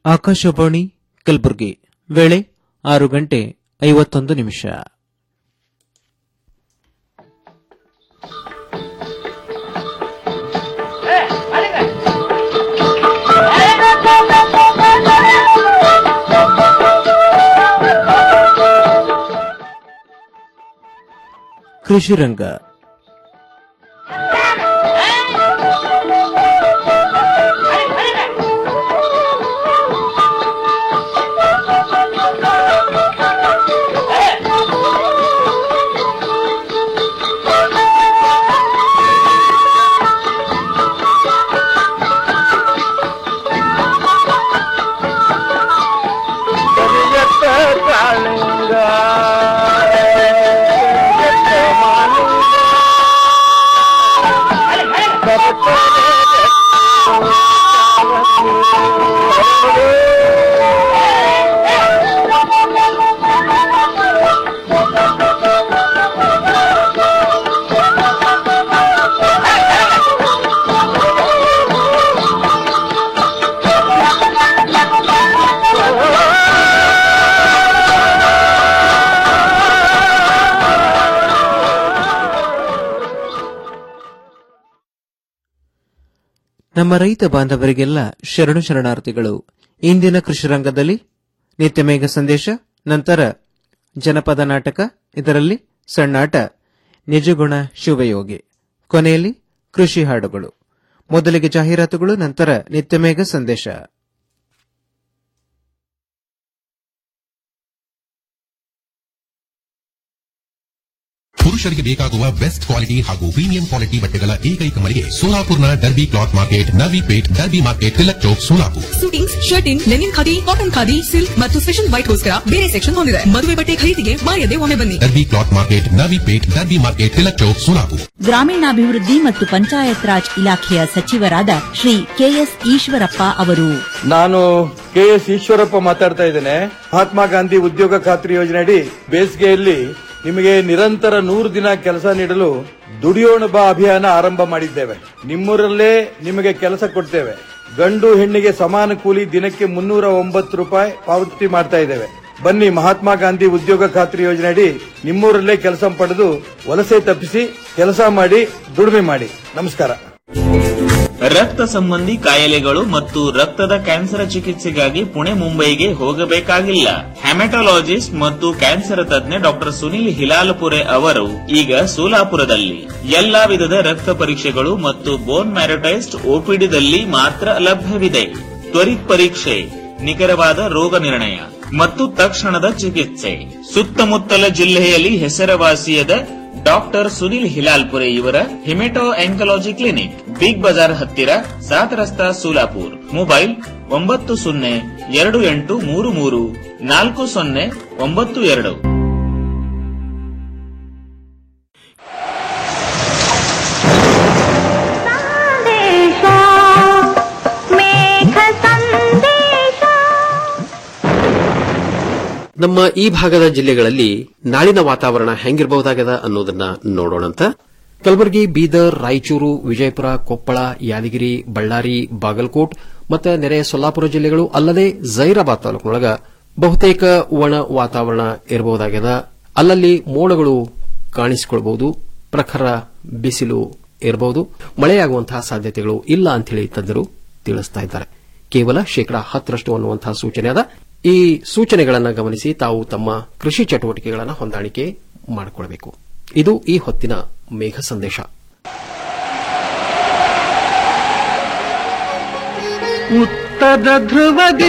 ಆಕಾಶವಾಣಿ ಕಲಬುರಗಿ ವೇಳೆ ಆರು ಗಂಟೆ ಐವತ್ತೊಂದು ನಿಮಿಷ ಕೃಷಿ ರಂಗ ಕರಿಯತ್ತ ಕಾಳಿಂಗ ಕರಿಯತ್ತ ಮಾಲಿಂಗ ನಮ್ಮ ರೈತ ಬಾಂಧವರಿಗೆಲ್ಲ ಶರಣು ಶರಣಾರ್ಥಿಗಳು ಇಂದಿನ ಕೃಷಿ ರಂಗದಲ್ಲಿ ನಿತ್ಯ ಮೇಘ ಸಂದೇಶ ನಂತರ ಜನಪದ ನಾಟಕ ಇದರಲ್ಲಿ ಸಣ್ಣಾಟ ನಿಜಗುಣ ಶಿವಯೋಗಿ ಕೊನೆಯಲ್ಲಿ ಕೃಷಿ ಹಾಡುಗಳು ಮೊದಲಿಗೆ ಜಾಹೀರಾತುಗಳು ನಂತರ ನಿತ್ಯ ಮೇಘ ಸಂದೇಶ ಪುರುಷರಿಗೆ ಬೇಕಾಗುವ ಬೆಸ್ಟ್ ಕ್ವಾಲಿಟಿ ಹಾಗೂ ಪ್ರೀಮಿಯಂ ಕ್ವಾಲಿಟಿ ಬಟ್ಟೆಗಳ ಏಕೈಕ ಮಳಿಗೆ ಸೋಲಾಪುರ್ನ Derby cloth market Navi Peth Derby market Tilak Chowk Solapur suitings shirting linen khadi cotton khadi silk ಮತ್ತು ಸ್ಪೆಷಲ್ ವೈಟ್ಗೋಸ್ಕರ ಬೇರೆ ಸೆಕ್ಷನ್ ಹೊಂದಿದೆ ಮದುವೆ ಬಟ್ಟೆ ಖರೀದಿಗೆ ಮಾಯದೆ ಒಮ್ಮೆ ಬನ್ನಿ Derby cloth market Navi Peth Derby market Tilak Chowk Solapur ಗ್ರಾಮೀಣಾಭಿವೃದ್ಧಿ ಮತ್ತು ಪಂಚಾಯತ್ ರಾಜ್ ಇಲಾಖೆಯ ಸಚಿವರಾದ ಶ್ರೀ ಕೆಎಸ್ ಈಶ್ವರಪ್ಪ ಅವರು ನಾನು ಕೆ ಎಸ್ ಈಶ್ವರಪ್ಪ ಮಾತಾಡ್ತಾ ಇದ್ದೇನೆ ಮಹಾತ್ಮ ಗಾಂಧಿ ಉದ್ಯೋಗ ಖಾತ್ರಿ ಯೋಜನೆಯಡಿ ಬೇಸಿಗೆಯಲ್ಲಿ ನಿಮಗೆ ನಿರಂತರ ನೂರು ದಿನ ಕೆಲಸ ನೀಡಲು ದುಡಿಯೋಣ ಬಾ ಅಭಿಯಾನ ಆರಂಭ ಮಾಡಿದ್ದೇವೆ ನಿಮ್ಮೂರಲ್ಲೇ ನಿಮಗೆ ಕೆಲಸ ಕೊಡ್ತೇವೆ ಗಂಡು ಹೆಣ್ಣಿಗೆ ಸಮಾನ ಕೂಲಿ ದಿನಕ್ಕೆ ಮುನ್ನೂರ ಒಂಬತ್ತು ರೂಪಾಯಿ ಪಾವತಿ ಮಾಡ್ತಾ ಇದ್ದೇವೆ ಬನ್ನಿ ಮಹಾತ್ಮ ಗಾಂಧಿ ಉದ್ಯೋಗ ಖಾತ್ರಿ ಯೋಜನೆಯಡಿ ನಿಮ್ಮೂರಲ್ಲೇ ಕೆಲಸ ಪಡೆದು ವಲಸೆ ತಪ್ಪಿಸಿ ಕೆಲಸ ಮಾಡಿ ದುಡಿಮೆ ಮಾಡಿ ನಮಸ್ಕಾರ ರಕ್ತ ಸಂಬಂಧಿ ಕಾಯಿಲೆಗಳು ಮತ್ತು ರಕ್ತದ ಕ್ಯಾನ್ಸರ್ ಚಿಕಿತ್ಸೆಗಾಗಿ ಪುಣೆ ಮುಂಬೈಗೆ ಹೋಗಬೇಕಾಗಿಲ್ಲ ಹೆಮಟೊಲಾಜಿಸ್ಟ್ ಮತ್ತು ಕ್ಯಾನ್ಸರ್ ತಜ್ಞ ಡಾಕ್ಟರ್ ಸುನಿಲ್ ಹಿಲಾಲಪುರೆ ಅವರು ಈಗ ಸೋಲಾಪುರದಲ್ಲಿ ಎಲ್ಲಾ ವಿಧದ ರಕ್ತ ಪರೀಕ್ಷೆಗಳು ಮತ್ತು ಬೋನ್ ಮ್ಯಾರಟೈಸ್ಡ್ ಓಪಿಡಿದಲ್ಲಿ ಮಾತ್ರ ಲಭ್ಯವಿದೆ ತ್ವರಿತ್ ಪರೀಕ್ಷೆ ನಿಖರವಾದ ರೋಗ ನಿರ್ಣಯ ಮತ್ತು ತಕ್ಷಣದ ಚಿಕಿತ್ಸೆ ಸುತ್ತಮುತ್ತಲ ಜಿಲ್ಲೆಯಲ್ಲಿ ಹೆಸರುವಾಸಿಯಾದ ಡಾಕ್ಟರ್ ಸುನಿಲ್ ಹಿಲಾಲ್ಪುರೆ ಇವರ haemato oncology clinic Big Bazaar ಹತ್ತಿರ ಸಾತ್ ರಸ್ತಾ ಸೋಲಾಪುರ್ ಮೊಬೈಲ್ ಒಂಬತ್ತು ಸೊನ್ನೆ ಎರಡು ಎಂಟು ಮೂರು ಮೂರು ನಾಲ್ಕು ಸೊನ್ನೆ ಒಂಬತ್ತು ಎರಡು ನಮ್ಮ ಈ ಭಾಗದ ಜಿಲ್ಲೆಗಳಲ್ಲಿ ನಾಳಿನ ವಾತಾವರಣ ಹೆಂಗಿರಬಹುದಾಗದ ಅನ್ನೋದನ್ನ ನೋಡೋಣಂತ ಕಲಬುರಗಿ ಬೀದರ್ ರಾಯಚೂರು ವಿಜಯಪುರ ಕೊಪ್ಪಳ ಯಾದಗಿರಿ ಬಳ್ಳಾರಿ ಬಾಗಲಕೋಟ್ ಮತ್ತು ನೆರೆ ಸೊಲ್ಲಾಪುರ ಜಿಲ್ಲೆಗಳು ಅಲ್ಲದೆ ಜೈರಾಬಾದ್ ತಾಲೂಕಿನೊಳಗ ಬಹುತೇಕ ಒಣ ವಾತಾವರಣ ಇರಬಹುದಾಗ್ಯದ ಅಲ್ಲಲ್ಲಿ ಮೋಡಗಳು ಕಾಣಿಸಿಕೊಳ್ಳಬಹುದು ಪ್ರಖರ ಬಿಸಿಲು ಇರಬಹುದು ಮಳೆಯಾಗುವಂತಹ ಸಾಧ್ಯತೆಗಳು ಇಲ್ಲ ಅಂತೇಳಿ ತಜ್ಞರು ತಿಳಿಸ್ತಾ ಇದ್ದಾರೆ ಕೇವಲ ಶೇಕಡಾ ಹತ್ತರಷ್ಟು ಅನ್ನುವಂತಹ ಸೂಚನೆ ಅದ ಈ ಸೂಚನೆಗಳನ್ನು ಗಮನಿಸಿ ತಾವು ತಮ್ಮ ಕೃಷಿ ಚಟುವಟಿಕೆಗಳನ್ನು ಹೊಂದಾಣಿಕೆ ಮಾಡಿಕೊಳ್ಳಬೇಕು ಇದು ಈ ಹೊತ್ತಿನ ಮೇಘ ಸಂದೇಶ ಉತ್ತರ ಧ್ರುವದಿ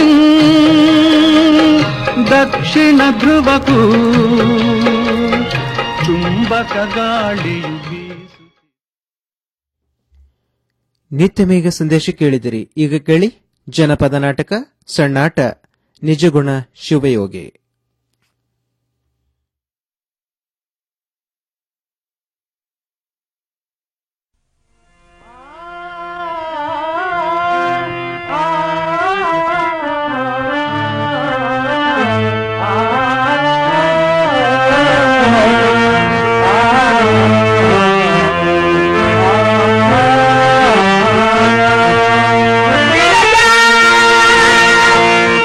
ದಕ್ಷಿಣ ಧ್ರುವಕ್ಕೂ ಚುಂಬಕ ಗಾಳಿಯು ಬೀಸು ನಿತ್ಯ ಮೇಘ ಸಂದೇಶ ಕೇಳಿದಿರಿ ಈಗ ಕೇಳಿ ಜನಪದ ನಾಟಕ ಸಣ್ಣಾಟ ನಿಜಗುಣ ಶಿವಯೋಗಿ ಆ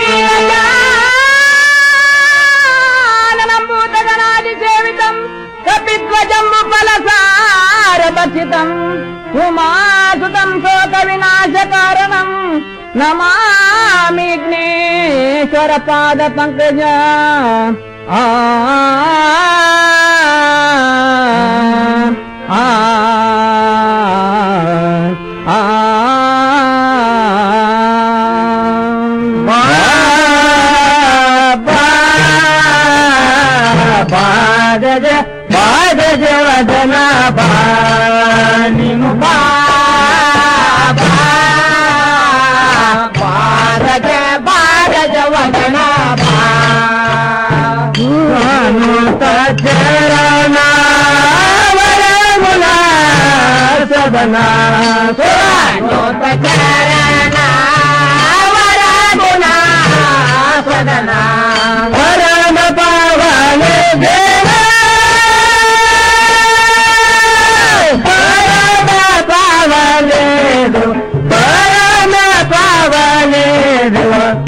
ಕಾರಣಂ ನಮಾಮಿಗ್ನೇಶ್ವರ ಪಾದ ಪಂಕಜ ಆ ಆ ಆ ಬಾದಜ ಬಾದಜ ವದನ ಬಾನಿಮು ಬಾ ಬಾರಜ ಬಾರಜ ವದನ ಬಾನುತ ಚರಣ ವರಮುಲ ಸದನ ಸುರಾನುತ ಚರಣ ವರಮುಲ ಸದನ ಪರಮ ಪಾವನ ದೇವ ಪರಮ ಪಾವನೇದು ಪರಮ ಪಾವನೇದು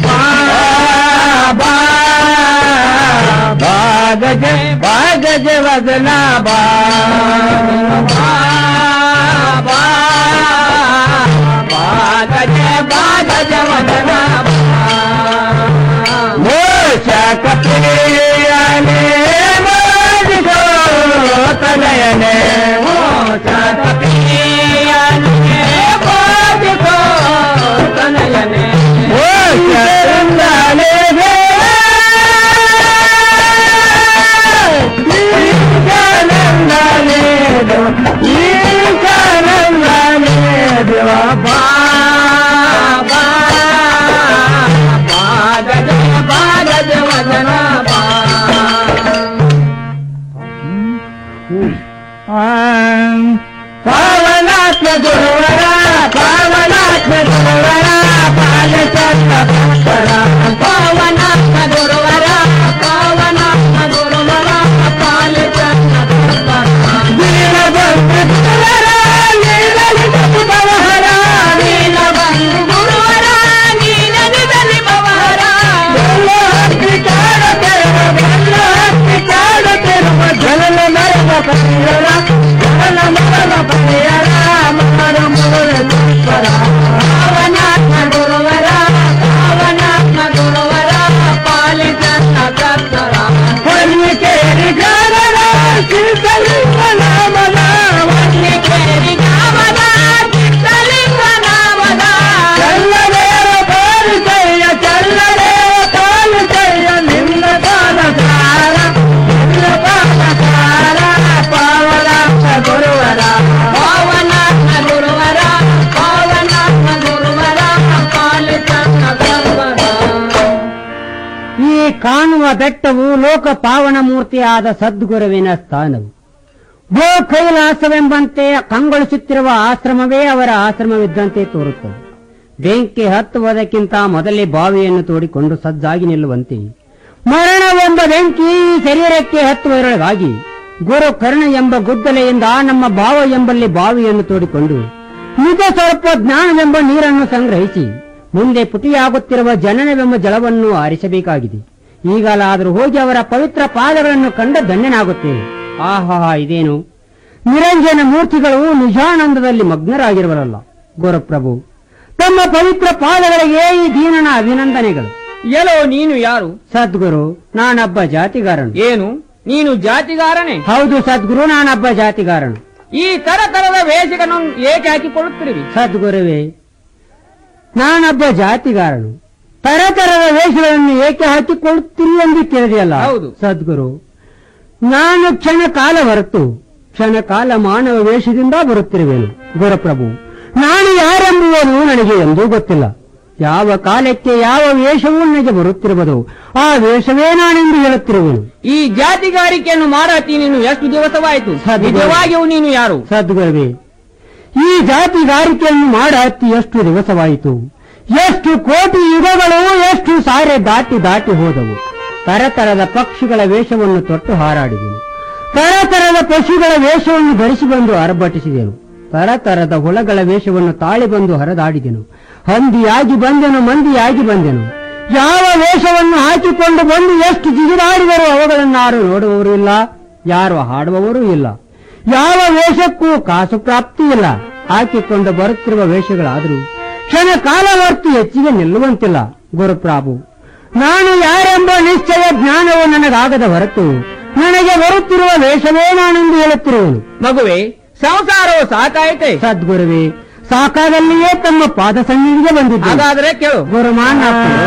ಬಾಗಜ ಬಾಗಜ ವದನ ಬಾ ಬಾಗಜ ಬಾಗಜ ವದನ ಮೋಷ ಕಪಿಯನೆ ಮೋದಿಗೋ ತನಯನೆ ಮೋಷ ಕಪಿಯನೆ ಮೋದಿಗೋ ತನಯನೆ ಮೋಷ ಚಂದನೆ ಈಶಾನಂದನೇದು ಈಶಾನಂದನೇದು ಬಾ ಬಾ ಬಾಗಜ ಬಾಗಜ ವದನ ಬಾ ಪಾವನಾತ್ಮ ಗುರುವರ ಪಾವನಾತ್ಮ ಗುರುವರ ಪಾಲಚಂದ ಪುಷ್ಪರ ಪಾವನಾತ್ಮ ಗುರುವರ ಪಾವನಾತ್ಮ ಗುರುವರ ಪಾಲಚಂದ ಪುಷ್ಪರ ನೀಲಬಂಧು ಗುರುವರ ನೀಲಲಿತ ಭವಹರ ನೀಲಬಂಧು ಗುರುವರ ನೀಲಲಿತ ಭವಹರ ಬೆಲ್ಲ ಹತ್ತಿ ಕಾಡುತ್ತಿರುವ ಬೆಲ್ಲ ಹತ್ತಿ ಕಾಡುತ್ತಿರುವ ಜನನ ಮರಮ ಪರಿಯರ ಜನನ ಮರಮ ಪರಿಯರ ಮರ ಮುರುಳ ಪುಷ್ಪರ ಪಾವನಾತ್ಮ ಗುರುವರ ಪಾವನಾತ್ಮ ಗುರುವರ ಪಾಲಿತನ್ನ ಕರ್ತರ ಹೊನ್ನಿಕೇರಿ ಗರರ ಶಿವಲಿಂಗ ನಾಮದ ಹೊನ್ನಿಕೇರಿ ನಾಮದ ಶಿವಲಿಂಗ ನಾಮದ ಚಲ್ಲದೇವ ಪಾಲಿಸಯ್ಯ ಚಲ್ಲದೇವ ಪಾಲಿಸಯ್ಯ ನಿನ್ನ ಪಾದ ಸಾರ ನಿನ್ನ ಪಾದ ಸಾರ ಪಾವನಾತ್ಮ ಗುರುವರ ಪಾವನಾತ್ಮ ಗುರುವರ ಪಾವನಾತ್ಮ ಗುರುವರ ಪಾಲಿತನ್ನ ಕರ್ತರ ಈ ಕಾಣುವ ಬೆಟ್ಟವು ಲೋಕ ಪಾವನ ಮೂರ್ತಿಯಾದ ಸದ್ಗುರುವಿನ ಸ್ಥಾನವು ಭೋ ಕೈಲಾಸವೆಂಬಂತೆ ಕಂಗೊಳಿಸುತ್ತಿರುವ ಆಶ್ರಮವೇ ಅವರ ಆಶ್ರಮವಿದ್ದಂತೆ ತೋರುತ್ತದೆ ಬೆಂಕಿ ಹತ್ತುವುದಕ್ಕಿಂತ ಮೊದಲೇ ಬಾವಿಯನ್ನು ತೋಡಿಕೊಂಡು ಸಜ್ಜಾಗಿ ನಿಲ್ಲುವಂತೆ ಮರಣವೆಂಬ ಬೆಂಕಿ ಈ ಶರೀರಕ್ಕೆ ಹತ್ತುವರೊಳಗಾಗಿ ಗುರು ಕರ್ಣ ಎಂಬ ಗುದ್ದಲೆಯಿಂದ ನಮ್ಮ ಭಾವ ಎಂಬಲ್ಲಿ ಬಾವಿಯನ್ನು ತೋಡಿಕೊಂಡು ನಿಜ ಸ್ವಲ್ಪ ಜ್ಞಾನವೆಂಬ ನೀರನ್ನು ಸಂಗ್ರಹಿಸಿ ಮುಂದೆ ಪುಟಿಯಾಗುತ್ತಿರುವ ಜನನವೆಂಬ ಜಲವನ್ನು ಆರಿಸಬೇಕಾಗಿದೆ ಈಗಲಾದರೂ ಹೋಗಿ ಅವರ ಪವಿತ್ರ ಪಾದಗಳನ್ನು ಕಂಡ ಧನ್ಯನಾಗುತ್ತೇವೆ ಆಹಾ ಇದೇನು ನಿರಂಜನ ಮೂರ್ತಿಗಳು ನಿಜಾನಂದದಲ್ಲಿ ಮಗ್ನರಾಗಿರುವರಲ್ಲ ಗುರುಪ್ರಭು ತಮ್ಮ ಪವಿತ್ರ ಪಾದಗಳಿಗೆ ಈ ದೀನನ ಅಭಿನಂದನೆಗಳು ಎಲ್ಲೋ ನೀನು ಯಾರು ಸದ್ಗುರು ನಾನೊಬ್ಬ ಜಾತಿಗಾರನು ಏನು ನೀನು ಜಾತಿಗಾರನೇ ಹೌದು ಸದ್ಗುರು ನಾನೊಬ್ಬ ಜಾತಿಗಾರನು ಈ ತರ ತರದ ವೇಷಗಳನ್ನು ಏಕೆ ಹಾಕಿಕೊಳ್ಳುತ್ತಿರುವಿ ಸದ್ಗುರುವೇ ನಾನೊಬ್ಬ ಜಾತಿಗಾರನು ತರತರದ ವೇಷಗಳನ್ನು ಏಕೆ ಹಾಕಿಕೊಳ್ಳುತ್ತೀರಿ ಎಂದು ಕೇಳಿದೆಯಲ್ಲ ಹೌದು. ಸದ್ಗುರು ನಾನು ಕ್ಷಣ ಕಾಲ ಹೊರತು ಕ್ಷಣ ಕಾಲ ಮಾನವ ವೇಷದಿಂದ ಬರುತ್ತಿರುವೆನು ಗುರುಪ್ರಭು ನಾನು ಯಾರೆಂಬುವುದು ನನಗೆ ಎಂದೂ ಗೊತ್ತಿಲ್ಲ ಯಾವ ಕಾಲಕ್ಕೆ ಯಾವ ವೇಷವೂ ನನಗೆ ಬರುತ್ತಿರುವುದು ಆ ವೇಷವೇ ನಾನೆಂದು ಹೇಳುತ್ತಿರುವೆನು ಈ ಜಾತಿಗಾರಿಕೆಯನ್ನು ಮಾಡತಿ ನೀನು ಎಷ್ಟು ದಿವಸವಾಯಿತು ಸದ್ಗುರು. ನಿಜವಾಗಿಯೂ ನೀನು ಯಾರು ಸದ್ಗುರುವೇ ಈ ಜಾತಿಗಾರಿಕೆಯನ್ನು ಮಾಡಹತ್ತಿ ಎಷ್ಟು ದಿವಸವಾಯಿತು ಎಷ್ಟು ಕೋಟಿ ಯುಗಗಳು ಎಷ್ಟು ಸಾರೆ ದಾಟಿ ದಾಟಿ ಹೋದವು ತರತರದ ಪಕ್ಷಿಗಳ ವೇಷವನ್ನು ತೊಟ್ಟು ಹಾರಾಡಿದೆನು ತರತರದ ಪಶುಗಳ ವೇಷವನ್ನು ಧರಿಸಿ ಬಂದು ಅರಬಟಿಸಿದೆನು ತರತರದ ಹುಳಗಳ ವೇಷವನ್ನು ತಾಳಿ ಬಂದು ಹರಿದಾಡಿದೆನು ಹಂದಿಯಾಗಿ ಬಂದೆನು ಮಂದಿಯಾಗಿ ಬಂದೆನು ಯಾವ ವೇಷವನ್ನು ಹಾಕಿಕೊಂಡು ಬಂದು ಎಷ್ಟು ಜಿಗಿದಾಡಿದರೂ ಅವುಗಳನ್ನು ಯಾರು ನೋಡುವವರು ಇಲ್ಲ ಯಾರು ಹಾಡುವವರೂ ಇಲ್ಲ ಯಾವ ವೇಷಕ್ಕೂ ಕಾಸು ಪ್ರಾಪ್ತಿ ಇಲ್ಲ ಹಾಕಿಕೊಂಡು ಬರುತ್ತಿರುವ ವೇಷಗಳಾದರೂ ಕ್ಷಣ ಕಾಲವರ್ತು ಹೆಚ್ಚಿಗೆ ನಿಲ್ಲುವಂತಿಲ್ಲ ಗುರುಪ್ರಾಭು ನಾನು ಯಾರೆಂಬ ನಿಶ್ಚಯ ಜ್ಞಾನವು ನನಗಾಗದ ಹೊರತು ನನಗೆ ಬರುತ್ತಿರುವ ವೇಷವೇ ನಾನೆಂದು ಹೇಳುತ್ತಿರುವನು ಮಗುವೆ ಸಂಸಾರವು ಸಾಕಾಯಿತೆ ಸದ್ಗುರುವೆ ಸಾಕಾದಲ್ಲಿಯೇ ತಮ್ಮ ಪಾದ ಸನ್ನಿಧಿಗೆ ಬಂದಿದ್ದೆ ಹಾಗಾದ್ರೆ ಕೇಳು ಗುರುಮಾನ್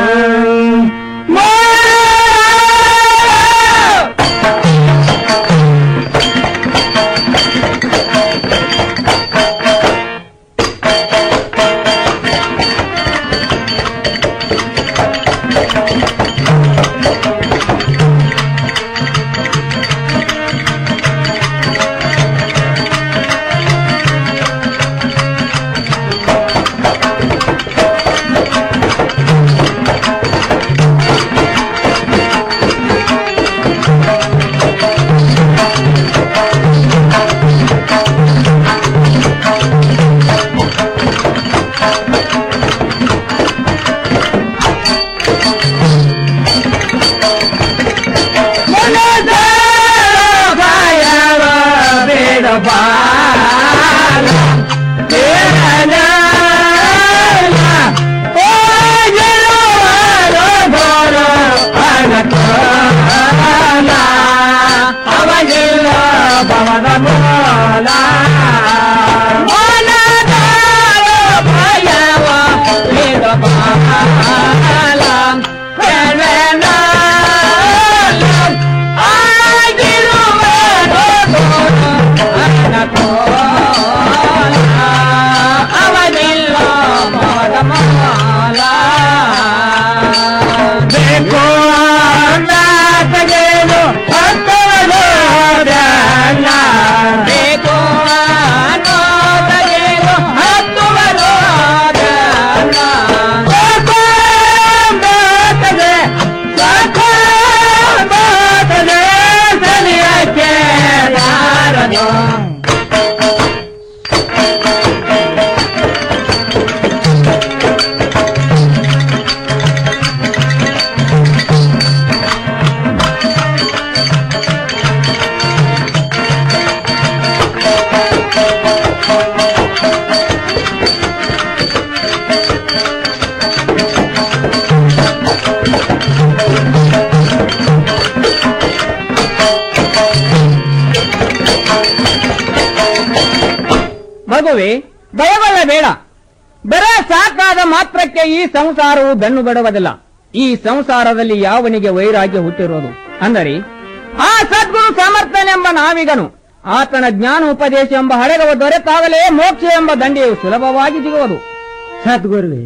ಮಗುವೆ ಭಯಗೊಳ್ಳಬೇಡ ಬರೇ ಸಾಕಾದ ಮಾತ್ರಕ್ಕೆ ಈ ಸಂಸಾರವು ಬೆನ್ನು ಬಿಡುವುದಿಲ್ಲ ಈ ಸಂಸಾರದಲ್ಲಿ ಯಾವನಿಗೆ ವೈರಾಗ್ಯ ಹುಟ್ಟಿರೋದು ಅಂದರೆ ಆ ಸದ್ಗುರು ಸಮರ್ಥನೆಂಬ ನಾವಿಗನು ಆತನ ಜ್ಞಾನ ಉಪದೇಶ ಎಂಬ ಹಡಗವು ದೊರೆತಾಗಲೇ ಮೋಕ್ಷ ಎಂಬ ದಂಡೆಯು ಸುಲಭವಾಗಿ ಸಿಗುವುದು ಸದ್ಗುರುವೆ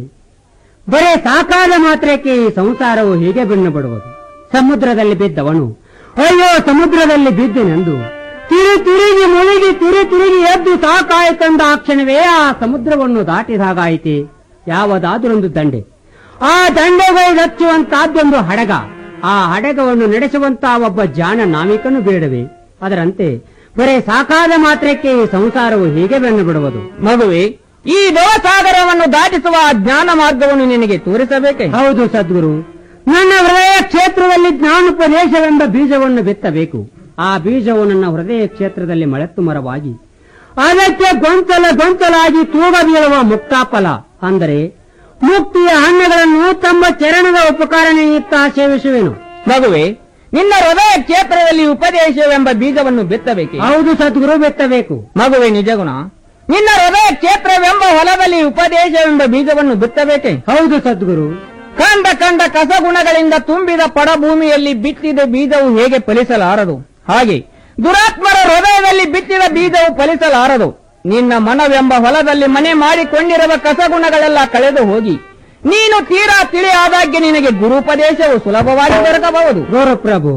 ಬರೇ ಸಾಕಾದ ಮಾತ್ರಕ್ಕೆ ಈ ಸಂಸಾರವು ಹೀಗೆ ಬೆನ್ನು ಬಿಡುವುದು ಸಮುದ್ರದಲ್ಲಿ ಬಿದ್ದವನು ಅಯ್ಯೋ ಸಮುದ್ರದಲ್ಲಿ ಬಿದ್ದೆನೆಂದು ತಿರು ತಿರುಗಿ ಮುಳುಗಿ ತಿರು ತಿರುಗಿ ಎದ್ದು ಸಾಕಾಯಿತಂದ ಆ ಕ್ಷಣವೇ ಆ ಸಮುದ್ರವನ್ನು ದಾಟಿದಾಗಾಯಿತೆ ಯಾವುದಾದ್ರೊಂದು ದಂಡೆ ಆ ದಂಡೆಗಳು ಹಚ್ಚುವಂತಹದ್ದೊಂದು ಹಡಗ ಆ ಹಡಗವನ್ನು ನಡೆಸುವಂತ ಒಬ್ಬ ಜಾಣ ನಾವಿಕನು ಬೇಡವೆ ಅದರಂತೆ ಬರೇ ಸಾಕಾದ ಮಾತ್ರಕ್ಕೆ ಈ ಸಂಸಾರವು ಹೀಗೆ ಬೆನ್ನು ಬಿಡುವುದು ಮಗುವೆ ಈ ಭವಸಾಗರವನ್ನು ದಾಟಿಸುವ ಆ ಜ್ಞಾನ ಮಾರ್ಗವನ್ನು ನಿನಗೆ ತೋರಿಸಬೇಕೆ ಹೌದು ಸದ್ಗುರು ನನ್ನ ಹೃದಯ ಕ್ಷೇತ್ರದಲ್ಲಿ ಜ್ಞಾನೋಪದೇಶವೆಂಬ ಬೀಜವನ್ನು ಬಿತ್ತಬೇಕು ಆ ಬೀಜವು ನನ್ನ ಹೃದಯ ಕ್ಷೇತ್ರದಲ್ಲಿ ಮಳೆತ್ತು ಮರವಾಗಿ ಅದಕ್ಕೆ ಗೊಂಚಲ ಗೊಂಚಲಾಗಿ ತೂಗ ಬೀಳುವ ಮುಕ್ತಾಫಲ ಅಂದರೆ ಮುಕ್ತಿಯ ಹಣ್ಣುಗಳನ್ನು ತಮ್ಮ ಚರಣದ ಉಪಕಾರ ನಿಮಿತ್ತ ಸೇವಿಸುವೆನು ಮಗುವೆ ನಿನ್ನ ಹೃದಯ ಕ್ಷೇತ್ರದಲ್ಲಿ ಉಪದೇಶವೆಂಬ ಬೀಜವನ್ನು ಬಿತ್ತಬೇಕೆ ಹೌದು ಸದ್ಗುರು ಬಿತ್ತಬೇಕು ಮಗುವೆ ನಿಜಗುಣ ನಿನ್ನ ಹೃದಯ ಕ್ಷೇತ್ರವೆಂಬ ಹೊಲದಲ್ಲಿ ಉಪದೇಶವೆಂಬ ಬೀಜವನ್ನು ಬಿತ್ತಬೇಕೆ ಹೌದು ಸದ್ಗುರು ಕಂಡ ಕಂಡ ಕಸಗುಣಗಳಿಂದ ತುಂಬಿದ ಪಡಭೂಮಿಯಲ್ಲಿ ಬಿತ್ತಿದ ಬೀಜವು ಹೇಗೆ ಫಲಿಸಲಾರದು ಹಾಗೆ ದುರಾತ್ಮರ ಹೃದಯದಲ್ಲಿ ಬಿತ್ತಿದ ಬೀಜವು ಫಲಿಸಲಾರದು ನಿನ್ನ ಮನವೆಂಬ ಹೊಲದಲ್ಲಿ ಮನೆ ಮಾಡಿಕೊಂಡಿರುವ ಕಸಗುಣಗಳೆಲ್ಲ ಕಳೆದು ಹೋಗಿ ನೀನು ತೀರಾ ತಿಳಿಯಾದಾಗ್ಗೆ ನಿನಗೆ ಗುರುಪದೇಶವು ಸುಲಭವಾಗಿ ದೊರಕಬಹುದು ಗೌರವಪ್ರಭು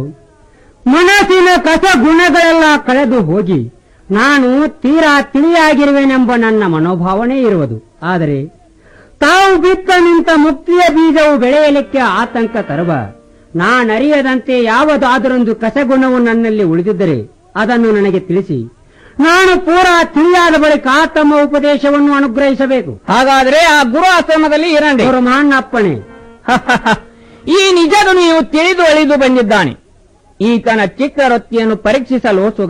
ಮನಸ್ಸಿನ ಕಸ ಗುಣಗಳೆಲ್ಲ ಕಳೆದು ಹೋಗಿ ನಾನು ತೀರಾ ತಿಳಿಯಾಗಿರುವೆನೆಂಬ ನನ್ನ ಮನೋಭಾವನೆ ಇರುವುದು ಆದರೆ ತಾವು ಬಿತ್ತ ನಿಂತ ಮುಕ್ತಿಯ ಬೀಜವು ಬೆಳೆಯಲಿಕ್ಕೆ ಆತಂಕ ತರುವ ನಾನರಿಯದಂತೆ ಯಾವುದಾದರೊಂದು ಕಸಗುಣವು ನನ್ನಲ್ಲಿ ಉಳಿದಿದ್ದರೆ ಅದನ್ನು ನನಗೆ ತಿಳಿಸಿ ನಾನು ಪೂರಾ ತಿಳಿಯಾದ ಬಳಿಕ ತಮ್ಮ ಉಪದೇಶವನ್ನು ಅನುಗ್ರಹಿಸಬೇಕು ಹಾಗಾದ್ರೆ ಆ ಗುರು ಆಶ್ರಮದಲ್ಲಿ ಇರಂಡಿ ಅಪ್ಪಣೆ ಈ ನಿಜದು ನೀವು ತಿಳಿದು ಅಳಿದು ಬಂದಿದ್ದಾನೆ ಈತನ ಚಿಕ್ಕರೊತ್ತಿಯನ್ನು ಪರೀಕ್ಷಿಸಲು ಸುಗ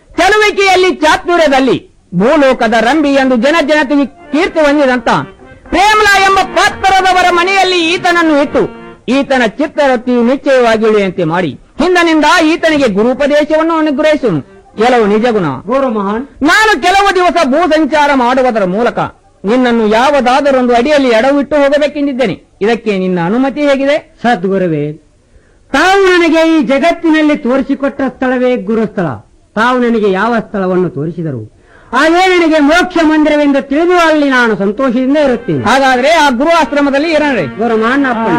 ಚಲುವಿಕೆಯಲ್ಲಿ ಚಾತುರ್ಯದಲ್ಲಿ ಭೂಲೋಕದ ರಂಬಿ ಎಂದು ಜನ ಜನತೆಗೆ ಕೀರ್ತಿ ಹೊಂದಿದಂತ ಪ್ರೇಮಲ ಎಂಬ ಪಾತ್ರದವರ ಮನೆಯಲ್ಲಿ ಈತನನ್ನು ಇಟ್ಟು ಈತನ ಚಿತ್ತರತಿ ನಿಶ್ಚಯವಾಗಿ ಇಳಿಯುವಂತೆ ಮಾಡಿ ಹಿಂದನಿಂದ ಈತನಿಗೆ ಗುರುಪದೇಶವನ್ನು ಅನುಗ್ರಹಿಸುನು ಕೆಲವು ನಿಜಗುಣ ಗೌರವ ಮಹಾನ್ ನಾನು ಕೆಲವು ದಿವಸ ಭೂ ಸಂಚಾರ ಮಾಡುವುದರ ಮೂಲಕ ನಿನ್ನನ್ನು ಯಾವುದಾದರೊಂದು ಅಡಿಯಲ್ಲಿ ಎಡವಿಟ್ಟು ಹೋಗಬೇಕೆಂದಿದ್ದೇನೆ ಇದಕ್ಕೆ ನಿನ್ನ ಅನುಮತಿ ಹೇಗಿದೆ ಸದ್ಗುರುವೇ ತಾವು ನನಗೆ ಈ ಜಗತ್ತಿನಲ್ಲಿ ತೋರಿಸಿಕೊಟ್ಟ ಸ್ಥಳವೇ ಗುರುಸ್ಥಳ ತಾವು ನನಗೆ ಯಾವ ಸ್ಥಳವನ್ನು ತೋರಿಸಿದರು ಅದೇ ನನಗೆ ಮೋಕ್ಷ ಮಂದಿರವೆಂದು ತಿಳಿದು ಅಲ್ಲಿ ನಾನು ಸಂತೋಷದಿಂದ ಇರುತ್ತೇನೆ ಹಾಗಾದ್ರೆ ಆ ಗುರು ಆಶ್ರಮದಲ್ಲಿ ಇರೋಣ ಗುರು ಮಹಾನ್ ಅಪ್ಪಣೆ.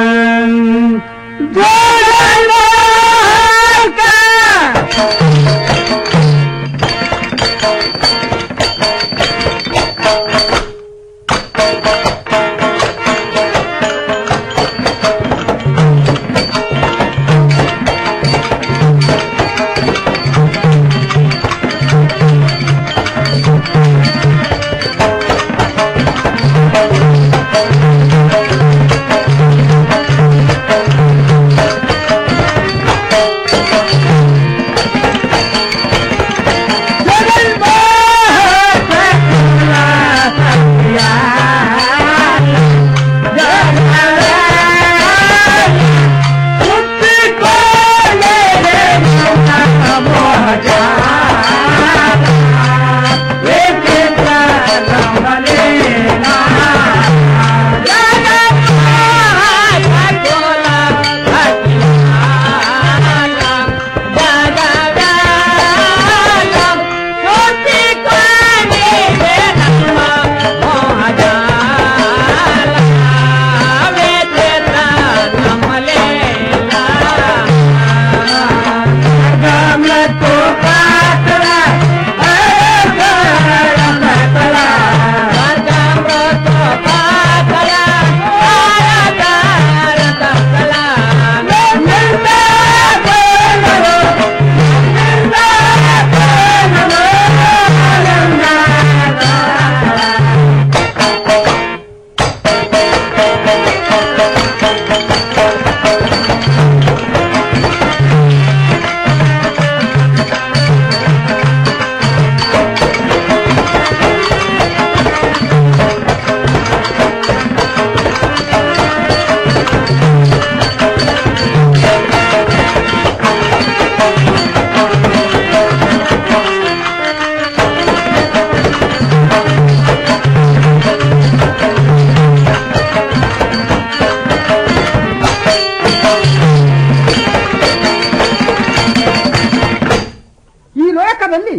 ಈ ಲೋಕದಲ್ಲಿ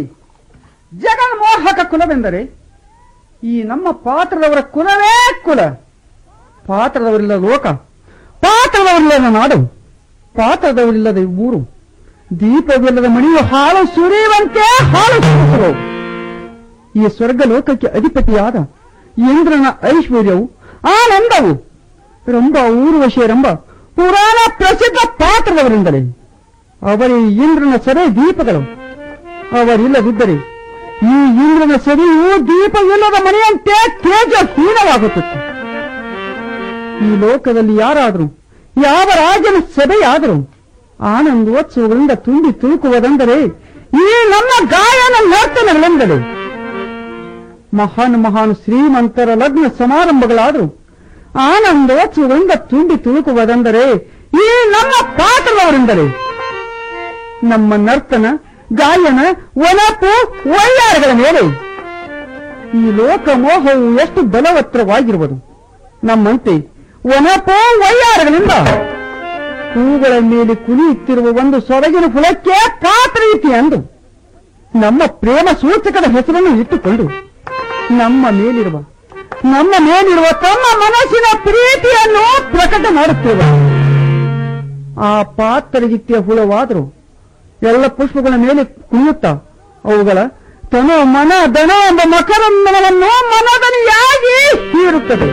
ಜಗನ್ಮೋಹಕ ಕುಲವೆಂದರೆ ಈ ನಮ್ಮ ಪಾತ್ರದವರ ಕುಲವೇ ಕುಲ ಪಾತ್ರದವರಿಲ್ಲದ ಲೋಕ ಪಾತ್ರದವರಿಲ್ಲದ ನಾಡು ಪಾತ್ರದವರಿಲ್ಲದ ಊರು ದೀಪವಿಲ್ಲದ ಮಣಿಯು ಹಾಳು ಸುರಿಯುವಂತೆ ಹಾಳು ಸುರಿಸುವು ಈ ಸ್ವರ್ಗ ಲೋಕಕ್ಕೆ ಅಧಿಪತಿಯಾದ ಇಂದ್ರನ ಐಶ್ವರ್ಯವು ಆನಂದವು ರಂಭ ಊರ್ವಶಿ ರಂಭ ಪುರಾಣ ಪ್ರಸಿದ್ಧ ಪಾತ್ರದವರಿಂದಲೇ ಅವರೇ ಇಂದ್ರನ ಸೆರೆ ದೀಪಗಳು ಅವರಿಲ್ಲದಿದ್ದರೆ ಈ ಇಂದ್ರನ ಸೆರೆಯು ದೀಪವಿಲ್ಲದ ಮನೆಯಂತೆ ತೇಜಹೀನವಾಗುತ್ತದೆ ಈ ಲೋಕದಲ್ಲಿ ಯಾರಾದರೂ ಯಾವ ರಾಜನ ಸಭೆಯಾದರೂ ಆನಂದೋತ್ಸವಗಳಿಂದ ತುಂಬಿ ತುಳುಕುವುದೆಂದರೆ ಈ ನಮ್ಮ ಗಾಯನ ನರ್ತನಗಳೆಂದರೆ ಮಹಾನ್ ಮಹಾನ್ ಶ್ರೀಮಂತರ ಲಗ್ನ ಸಮಾರಂಭಗಳಾದರೂ ಆನಂದೋತ್ಸವಗಳಿಂದ ತುಂಬಿ ತುಳುಕುವುದೆಂದರೆ ಈ ನಮ್ಮ ಪಾತ್ರದವರೆಂದರೆ ನಮ್ಮ ನರ್ತನ ಗಾಯನ ಒನಪು ಒಯ್ಯಾರಗಳ ಮೇಲೆ ಈ ಲೋಕ ಮೋಹವು ಎಷ್ಟು ಬಲವತ್ತರವಾಗಿರುವುದು ನಮ್ಮಂತೆ ಒನಪು ಒಯ್ಯಾರಗಳಿಂದ ಹೂಗಳ ಮೇಲೆ ಕುಣಿಯುತ್ತಿರುವ ಒಂದು ಸೊರಗಿನ ಫುಲಕ್ಕೆ ಪಾತ್ರ ಇತಿ ಅಂದು ನಮ್ಮ ಪ್ರೇಮ ಸೂಚಕದ ಹೆಸರನ್ನು ಇಟ್ಟುಕೊಂಡು ನಮ್ಮ ಮೇಲಿರುವ ನಮ್ಮ ಮೇಲಿರುವ ತಮ್ಮ ಮನಸ್ಸಿನ ಪ್ರೀತಿಯನ್ನು ಪ್ರಕಟ ಮಾಡುತ್ತೇವೆ ಆ ಪಾತ್ರಗಿತ್ತಿಯ ಹುಳವಾದರೂ ಎಲ್ಲ ಪುಷ್ಪಗಳ ಮೇಲೆ ಕುಣಿಯುತ್ತಾ ಅವುಗಳ ತನು ಮನ ದನ ಎಂಬ ಮಕರಂದನವನ್ನು ಮನದನಿಯಾಗಿ ಹೀರುತ್ತದೆ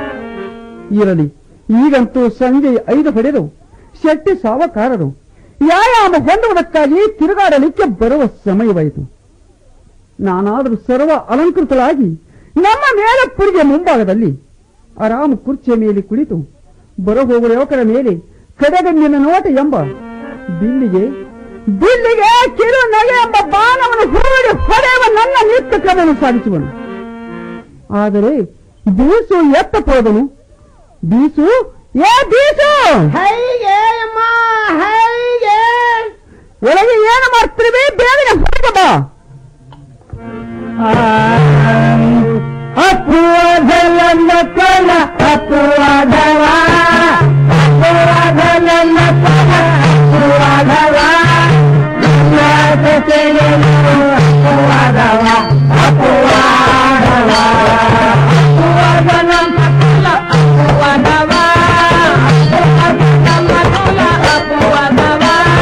ಇರಲಿ ಈಗಂತೂ ಸಂಜೆ ಐದು ಪಡೆದು ಶೆಟ್ಟಿ ಸಾವಕಾರರು ವ್ಯಾಯಾಮ ಹೊಂದುವುದಕ್ಕಾಗಿ ತಿರುಗಾಡಲಿಕ್ಕೆ ಬರುವ ಸಮಯವಾಯಿತು ನಾನಾದರೂ ಸರ್ವ ಅಲಂಕೃತಳಾಗಿ ನಮ್ಮ ಮೇಲಪ್ಪುರಿಗೆ ಮುಂಭಾಗದಲ್ಲಿ ಆರಾಮ ಕುರ್ಚಿಯ ಮೇಲೆ ಕುಳಿತು ಬರಹೋಗುವ ಯುವಕರ ಮೇಲೆ ಕಡೆಗಣ್ಣಿನ ನೋಟ ಎಂಬ ಬಿಲ್ಲಿಗೆ ಬಿಲ್ಲಿಗೆ ಕಿರು ನಗೆ ಎಂಬ ಬಾಣವನ್ನು ಹೂಡಿ ಹೊಡೆಯುವ ನನ್ನ ನಿತ್ಯ ಕ್ರಮವನ್ನು ಸಾಧಿಸುವನು ಆದರೆ ಬೀಸು ಎತ್ತ ಹೋದನು ಬೀಸು ಏ ಬೀಸು ಹೈಗೆ ಅಮ್ಮ ಹೈಗೆ ಒಳಗೆ ಏನು ಮಾಡ್ತೀವಿ ಬೇಗನೆ ಹೊರಗೆ ಬಾ ಅಪುವಾದಲನ್ನ ಕಲ ಅಪುವಾದವ ಅಪುವಾದಲನ್ನ ಕಲ ಅಪುವಾದವ ಅಪುವಾದವ ಅಪುವಾದವ ಅಪುವಾದಲನ್ನ ಕಲ ಅಪುವಾದವ ಅಪುವಾದಲನ್ನ ಕಲ ಅಪುವಾದವ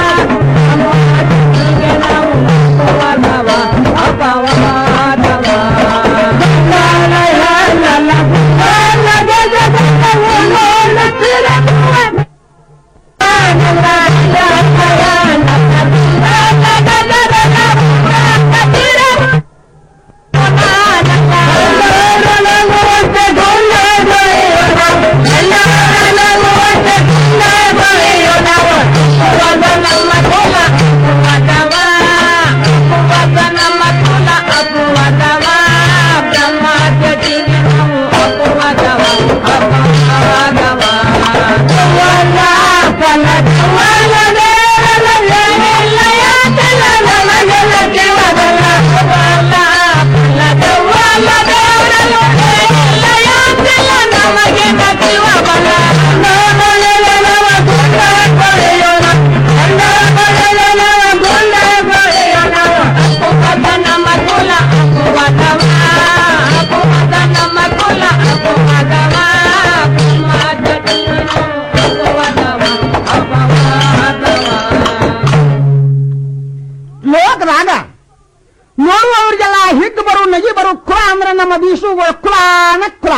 ಲೋಕದಾಗ ನೋಡುವವರಿಗೆಲ್ಲ ಹಿಗ್ಗು ಬರು ನಗಿ ಬರು ಕುಲ ಅಂದ್ರೆ ನಮ್ಮ ಬೀಸುಗಳ ಕುಲಾನ ಕುಲ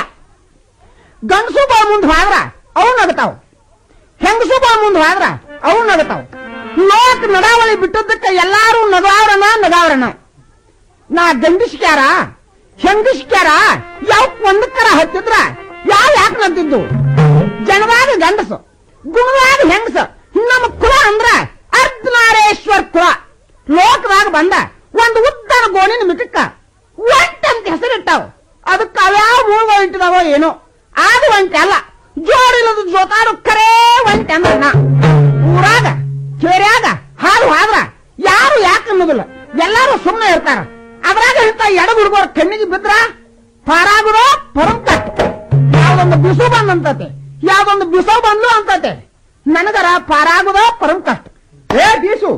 ಗಂಡಸು ಬಾ ಮುಂದೆ ಹೋದ್ರ ಅವು ನಗತಾವ ಹೆಂಗಸು ಬಾ ಮುಂದೆ ಹೋದ್ರ ಅವು ನಗತಾವ ಲೋಕ ನಡಾವಳಿ ಬಿಟ್ಟದ್ದಕ್ಕೆ ಎಲ್ಲಾರು ನಗಾವ್ರನ ನಗಾವ್ರನ ನಾ ಗಂಡಸ್ಕ್ಯಾರ ಹೆಂಗಸ್ಕ್ಯಾರ ಯಾವ ಒಂದಕ್ಕರ ಹತ್ತಿದ್ರ ಯಾವ ಯಾಕೆ ನಂತಿದ್ದು ಜನದಾಗ ಗಂಡಸು ಗುಣದಾಗ ಹೆಂಗಸ ನಮ್ಮ ಕುಲ ಅಂದ್ರ ಅರ್ಧನಾರೇಶ್ವರ್ ಕುಲ ಲೋಕದಾಗ ಬಂದ ಒಂದು ಉದ್ದನ ಗೋಣಿನ ಮಿಟಕ್ಕ ಒಂಟ್ ಅಂತ ಹೆಸರಿಟ್ಟಾವ ಅದಕ್ಕೆ ಅವ್ಯಾವ ಮೂಳುಗಳು ಇಟ್ಟಿದಾವೋ ಏನೋ ಅದು ಒಂಟೆ ಅಲ್ಲ ಜೋಡಿಲ್ಲದ ಜೋತಾಡು ಕರೇ ಒಂಟೆ ಅಂದ್ರ ನಾ ಊರಾಗ ಕೇರ್ಯಾಗ ಹಾಲು ಹಾದ್ರ ಯಾರು ಯಾಕೆ ಅನ್ನೋದಿಲ್ಲ ಎಲ್ಲಾರು ಸುಮ್ಮನೆ ಇರ್ತಾರ ಅದ್ರಾಗ ಇಂತ ಎಡ ಹುಡುಗರ ಕಣ್ಣಿಗೆ ಬಿದ್ರ ಪಾರಾಗುರೋ ಪರಂಕಟ್ ಯಾವ್ದೊಂದು ಬಿಸು ಬಂದ್ ಅಂತತೆ ಯಾವ್ದೊಂದು ಬಿಸು ಬಂದ್ಲು ಅಂತತೆ ನನಗರ ಪಾರಾಗುದೋ ಪರಂಕಟ್ ಏ ಬೀಸು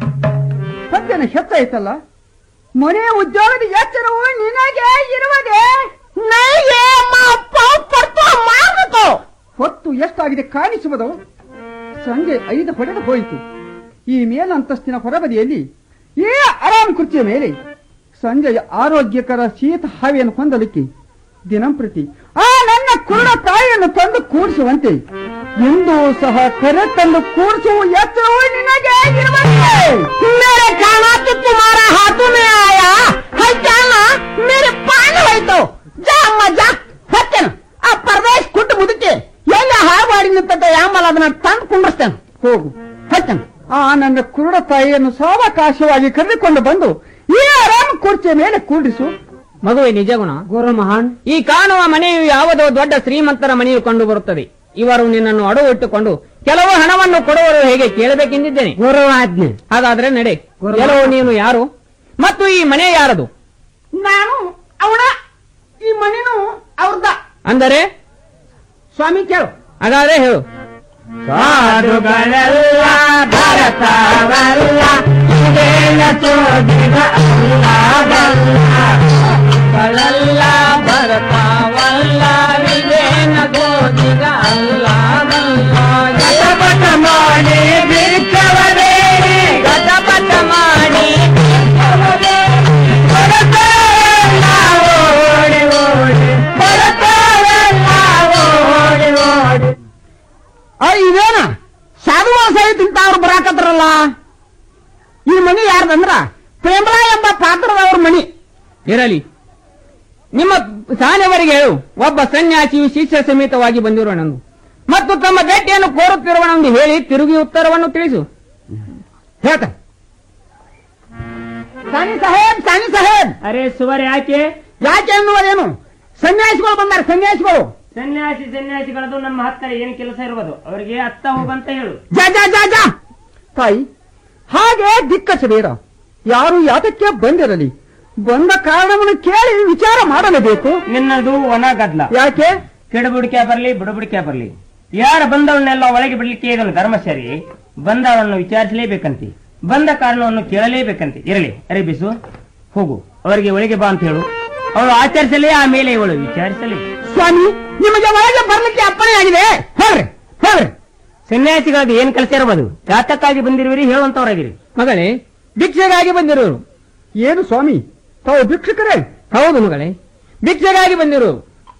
ಸದ್ಯನ ಹೆಚ್ಚಾಯ್ತಲ್ಲ ಮನೆ ಉದ್ಯೋಗದ ಎಚ್ಚರವು ನಿನಗೆ ಇರುವುದೇ ನೈಗೆ ಅಪ್ಪ ಪಡ್ತು ಮಾಡ್ಬೇಕು ಹೊತ್ತು ಎಷ್ಟಾಗಿದೆ ಕಾಣಿಸುವುದು ಸಂಜೆ ಐದು ಹೊಡೆದು ಹೋಯಿತು ಈ ಮೇಲಂತಸ್ತಿನ ಹೊರಬದಿಯಲ್ಲಿ ಈ ಆರಾಮ್ ಕುರ್ಚಿಯ ಮೇಲೆ ಸಂಜೆಯ ಆರೋಗ್ಯಕರ ಶೀತ ಹಾವಿಯನ್ನು ಹೊಂದಲಿಕ್ಕೆ ದಿನಂಪ್ರತಿ ಆ ನನ್ನ ಕುರುಡ ತಾಯಿಯನ್ನು ತಂದು ಕೂಡಿಸುವಂತೆ ಎಂದೂ ಸಹ ಕರೆ ತಂದು ಕೂಡಿಸುವ ಎತ್ತರವು ನಿನಗೆ ಇರುವಂತೆ मेरे खाना तो तुम्हारा हाथों में आया है जाना मेरे पान है तो जा अम्मा जा ಹತ್ತೇನು ಆ ಪರದೇಶ್ ಕುಟ್ಟು ಮುದುಕಿ ಎಲ್ಲ ಹಾಳು ಮಾಡಿ ನಿಂತಂತ ಯಾಮಲ್ಲ ಅದನ್ನ ತಂದು ಕುಂಡ್ರಸ್ತೇನೆ ಹೋಗು ಹಚ್ಚನ್ ಆ ನನ್ನ ಕುರುಡ ತಾಯಿಯನ್ನು ಸಾವಕಾಶವಾಗಿ ಕರೆದುಕೊಂಡು ಬಂದು ಈ ಆರಾಮ ಕುರ್ಚಿಯ ಮೇಲೆ ಕೂಡಿಸು ಮಗುವೆ ನಿಜಗುಣ ಗುರು ಮಹಾನ್ ಈ ಕಾಣುವ ಮನೆಯು ಯಾವುದೋ ದೊಡ್ಡ ಶ್ರೀಮಂತರ ಮನೆಯು ಕಂಡು ಬರುತ್ತದೆ ಇವರು ನಿನ್ನನ್ನು ಅಡವು ಇಟ್ಟುಕೊಂಡು ಕೆಲವು ಹಣವನ್ನು ಕೊಡುವರು ಹೇಗೆ ಕೇಳಬೇಕೆಂದಿದ್ದೇನೆ ಗುರು ಆಜ್ಞೆ ಹಾಗಾದ್ರೆ ನಡೆ ಗುರು. ಕೆಲವು ನೀನು ಯಾರು ಮತ್ತು ಈ ಮನೆ ಯಾರದು ನಾನು ಅವಳ ಈ ಮನೆನು ಅವ್ರದ ಅಂದರೆ ಸ್ವಾಮಿ ಕೇಳು ಹಾಗಾದ್ರೆ ಹೇಳು ಸಾಧುಗಳೆಲ್ಲ ಭರತವಲ್ಲ ಇದೇನ ತೋದಿದ ಅಲ್ಲದಲ್ಲ ಭರತವಲ್ಲ ಇದೇನ ತೋದಿದ ಅಲ್ಲದಲ್ಲ ಗತಪಟ ಮಾಡಿ ಬಿಚ್ಚವರೇ ಗತಪಟ ಮಾಡಿ ಭರತವೆಲ್ಲ ಓಡಿ ಓಡಿ ಭರತವೆಲ್ಲ ಓಡಿ ಓಡಿ ಆ ಇದೇನ ಸಾಧುವ ಸಹಿತ ಅವ್ರು ಬರಾಕತ್ರಲ್ಲ ಈ ಮನಿ ಯಾರ್ದಂದ್ರ ಪ್ರೇಮಲ ಎಂಬ ಪಾತ್ರದವ್ರ ಮನಿ ಇರಲಿ ನಿಮ್ಮ ಸಾನೆವರಿಗೆ ಹೇಳು ಒಬ್ಬ ಸನ್ಯಾಸಿಯು ಶಿಷ್ಯ ಸಮೇತವಾಗಿ ಬಂದಿರೋಣಂದು ಮತ್ತು ತಮ್ಮ ಭೇಟಿಯನ್ನು ಕೋರುತ್ತಿರುವನೆಂದು ಹೇಳಿ ತಿರುಗಿ ಉತ್ತರವನ್ನು ತಿಳಿಸು ಹೇಳ್ತ ಸಾನಿ ಸಾಹೇಬ್ ಸಾನಿ ಸಾಹೇಬ್ ಅರೆ ಸುವರ್ ಯಾಕೆ ಯಾಕೆ ಎನ್ನುವುದೇನು ಸನ್ಯಾಸಿಗಳು ಬಂದಾರೆ ಸನ್ಯಾಸಿಗಳು ಸನ್ಯಾಸಿ ಸನ್ಯಾಸಿಗಳದು ನಮ್ಮ ಹತ್ತಿರ ಏನ್ ಕೆಲಸ ಇರುವುದು ಅವರಿಗೆ ಅತ್ತ ಹೋಗಂತ ಹೇಳು ಜಾ ಜಾ ಜಾ ಜಾ ತಾಯಿ ಹಾಗೆ ದಿಕ್ಕಚ್ಚಬೇಡ ಯಾರು ಯಾತಕ್ಕೆ ಬಂದಿರಲಿ ಬಂದ ಕಾರಣವನ್ನು ಕೇಳಿ ವಿಚಾರ ಮಾಡಲೇಬೇಕು ನಿನ್ನದು ಒಣ ಗದ್ಲ ಯಾಕೆ ಕೆಡಬುಡಿಕೆ ಬರ್ಲಿ ಬುಡಬುಡಿಕೆ ಬರ್ಲಿ ಯಾರ ಬಂದವನ್ನೆಲ್ಲ ಒಳಗೆ ಬಿಡ್ಲಿಕ್ಕೆ ಇದನ್ನು ಧರ್ಮ ಸರಿ ಬಂದವಳನ್ನು ವಿಚಾರಿಸಲೇಬೇಕಂತೆ ಬಂದ ಕಾರಣವನ್ನು ಕೇಳಲೇಬೇಕಂತೆ ಇರಲಿ ಅರೆ ಬಿಸು ಹೋಗು ಅವರಿಗೆ ಒಳಗೆ ಬಾ ಅಂತ ಹೇಳು ಅವಳು ಆಚರಿಸಲಿ ಆಮೇಲೆ ಇವಳು ವಿಚಾರಿಸಲಿ ಸ್ವಾಮಿ ನಿಮಗೆ ಒಳಗೆ ಬರ್ಲಿಕ್ಕೆ ಅಪ್ಪಣೆಯಾಗಿದೆ ಹೇಳ್ರಿ ಹೇಳ್ರಿ ಸನ್ಯಾಸಿಗಳದ್ದು ಏನ್ ಕೆಲಸ ಇರಬಹುದು ಜಾತಕ್ಕಾಗಿ ಬಂದಿರುವಿರಿ ಹೇಳುವಂತವರಾಗಿರಿ ಮಗಳೇ ಭಿಕ್ಷೆಗಾಗಿ ಬಂದಿರೋರು ಏನು ಸ್ವಾಮಿ ತಾವು ಭಿಕ್ಷುಕರೇ ಹೌದು ಮಗಳೇ ಭಿಕ್ಷೆಗಾಗಿ ಬಂದಿರೋರು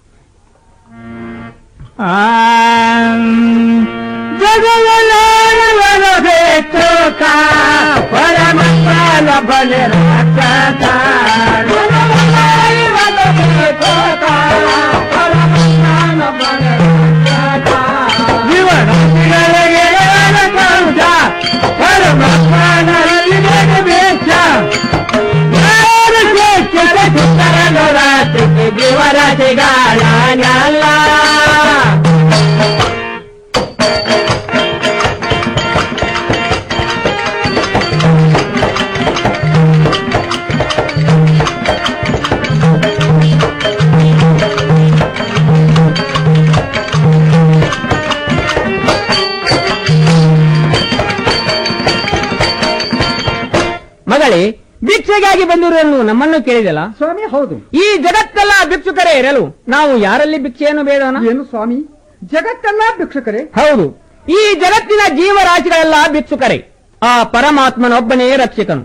ಮಗಳೇ ಭಿಕ್ಷೆಗಾಗಿ ಬಂದಿರುವನು ನಮ್ಮನ್ನು ಕೇಳಿದಲ್ಲ ಸ್ವಾಮಿ ಹೌದು ಈ ಜಗತ್ತೆಲ್ಲ ಭಿಕ್ಷುಕರೇ ಇರಲು ನಾವು ಯಾರಲ್ಲಿ ಭಿಕ್ಷೆಯನ್ನು ಬೇಡೋಣ ಏನು ಸ್ವಾಮಿ ಜಗತ್ತೆಲ್ಲ ಭಿಕ್ಷುಕರೇ ಹೌದು ಈ ಜಗತ್ತಿನ ಜೀವರಾಶಿಗಳೆಲ್ಲ ಭಿಕ್ಷುಕರೇ ಆ ಪರಮಾತ್ಮನೊಬ್ಬನೇ ರಕ್ಷಕನು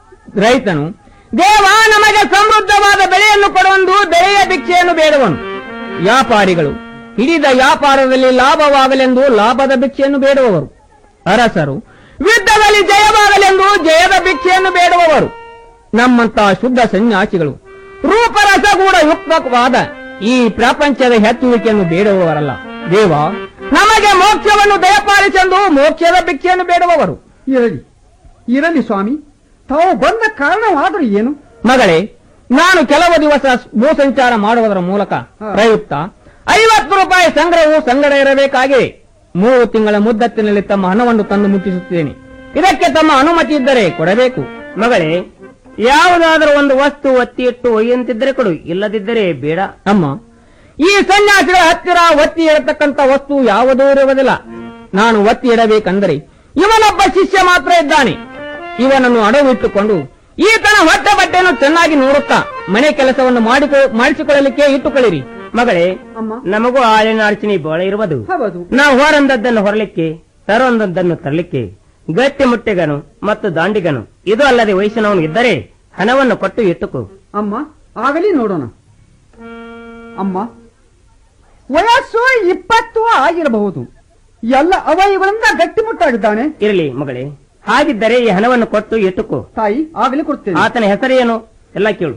ರೈತನು ದೇವ ನಮಗೆ ಸಮೃದ್ಧವಾದ ಬೆಳೆಯನ್ನು ಕೊಡುವಂದು ಬೆಳೆಯ ಭಿಕ್ಷೆಯನ್ನು ಬೇಡುವನು ವ್ಯಾಪಾರಿಗಳು ಹಿಡಿದ ವ್ಯಾಪಾರದಲ್ಲಿ ಲಾಭವಾಗಲೆಂದು ಲಾಭದ ಭಿಕ್ಷೆಯನ್ನು ಬೇಡುವವರು ಅರಸರು ಯುದ್ಧದಲ್ಲಿ ಜಯವಾಗಲೆಂದು ಜಯದ ಭಿಕ್ಷೆಯನ್ನು ಬೇಡುವವರು ನಮ್ಮಂತಹ ಶುದ್ಧ ಸನ್ಯಾಸಿಗಳು ರೂಪರಸಗೂಢ ಯುಕ್ತವಾದ ಈ ಪ್ರಪಂಚದ ಹೆಚ್ಚುವಿಕೆಯನ್ನು ಬೇಡುವವರಲ್ಲ ದೇವ ನಮಗೆ ಮೋಕ್ಷವನ್ನು ದಯಪಾಲಿಸೆಂದು ಮೋಕ್ಷದ ಭಿಕ್ಷೆಯನ್ನು ಬೇಡುವವರು ಇರಲಿ ಇರಲಿ ಸ್ವಾಮಿ ತಾವು ಬಂದ ಕಾರಣವಾದರೂ ಏನು ಮಗಳೇ ನಾನು ಕೆಲವು ದಿವಸ ಭೂಸಂಚಾರ ಮಾಡುವುದರ ಮೂಲಕ ಪ್ರಯುಕ್ತ ಐವತ್ತು ರೂಪಾಯಿ ಸಂಗ್ರಹವು ಸಂಗಡ ಇರಬೇಕಾಗಿದೆ ಮೂರು ತಿಂಗಳ ಮುದ್ದತ್ತಿನಲ್ಲಿ ತಮ್ಮ ಹಣವನ್ನು ತಂದು ಮುಟ್ಟಿಸುತ್ತೇನೆ ಇದಕ್ಕೆ ತಮ್ಮ ಅನುಮತಿ ಇದ್ದರೆ ಕೊಡಬೇಕು ಮಗಳೇ ಯಾವುದಾದರೂ ಒಂದು ವಸ್ತು ಒತ್ತಿ ಇಟ್ಟು ಒಯ್ಯಂತಿದ್ದರೆ ಕೊಡು ಇಲ್ಲದಿದ್ದರೆ ಬೇಡ ಅಮ್ಮ ಈ ಸನ್ಯಾಸಿಗಳ ಹತ್ತಿರ ಒತ್ತಿ ಇಡತಕ್ಕಂತ ವಸ್ತು ಯಾವುದೂ ಇರುವುದಿಲ್ಲ ನಾನು ಒತ್ತಿ ಇಡಬೇಕಂದರೆ ಇವನೊಬ್ಬ ಶಿಷ್ಯ ಮಾತ್ರ ಇದ್ದಾನೆ ಇವನನ್ನು ಅಡವಿಟ್ಟುಕೊಂಡು ಈತನ ಹೊಟ್ಟೆ ಬಟ್ಟೆಯನ್ನು ಚೆನ್ನಾಗಿ ನೋಡುತ್ತಾ ಮನೆ ಕೆಲಸವನ್ನು ಮಾಡಿಕೊ- ಮಾಡಿಸಿಕೊಳ್ಳಲಿಕ್ಕೆ ಇಟ್ಟುಕೊಳ್ಳಿರಿ ಮಗಳೇ ನಮಗೂ ಆಳಿನ ಅಡಚಣೆ ಬಹಳ ಇರುವುದು ಹೌದು ನಾವು ಹೊರಂದದ್ದನ್ನು ಹೊರಲಿಕ್ಕೆ ತರೊಂದದ್ದನ್ನು ತರಲಿಕ್ಕೆ ಗಟ್ಟಿ ಮುಟ್ಟೆಗನು ಮತ್ತು ದಾಂಡಿಗನು ಇದು ಅಲ್ಲದೆ ವಯಸ್ಸಿನವನು ಇದ್ದರೆ ಹಣವನ್ನು ಕೊಟ್ಟು ಇಟ್ಟುಕೋ ಅಮ್ಮ ಆಗಲಿ ನೋಡೋಣ ಅಮ್ಮ ವಯಸ್ಸು ಇಪ್ಪತ್ತು ಆಗಿರಬಹುದು ಎಲ್ಲ ಅವಯವಗಳಿಂದ ಗಟ್ಟಿಮುಟ್ಟಾಗಿದ್ದಾನೆ ಇರಲಿ ಮಗಳೇ ಹಾಗಿದ್ದರೆ ಈ ಹಣವನ್ನು ಕೊಟ್ಟು ಇಟ್ಟುಕೋ ತಾಯಿ ಆಗಲಿ ಕೊಡ್ತೇನೆ ಆತನ ಹೆಸರೇನು ಎಲ್ಲ ಕೇಳು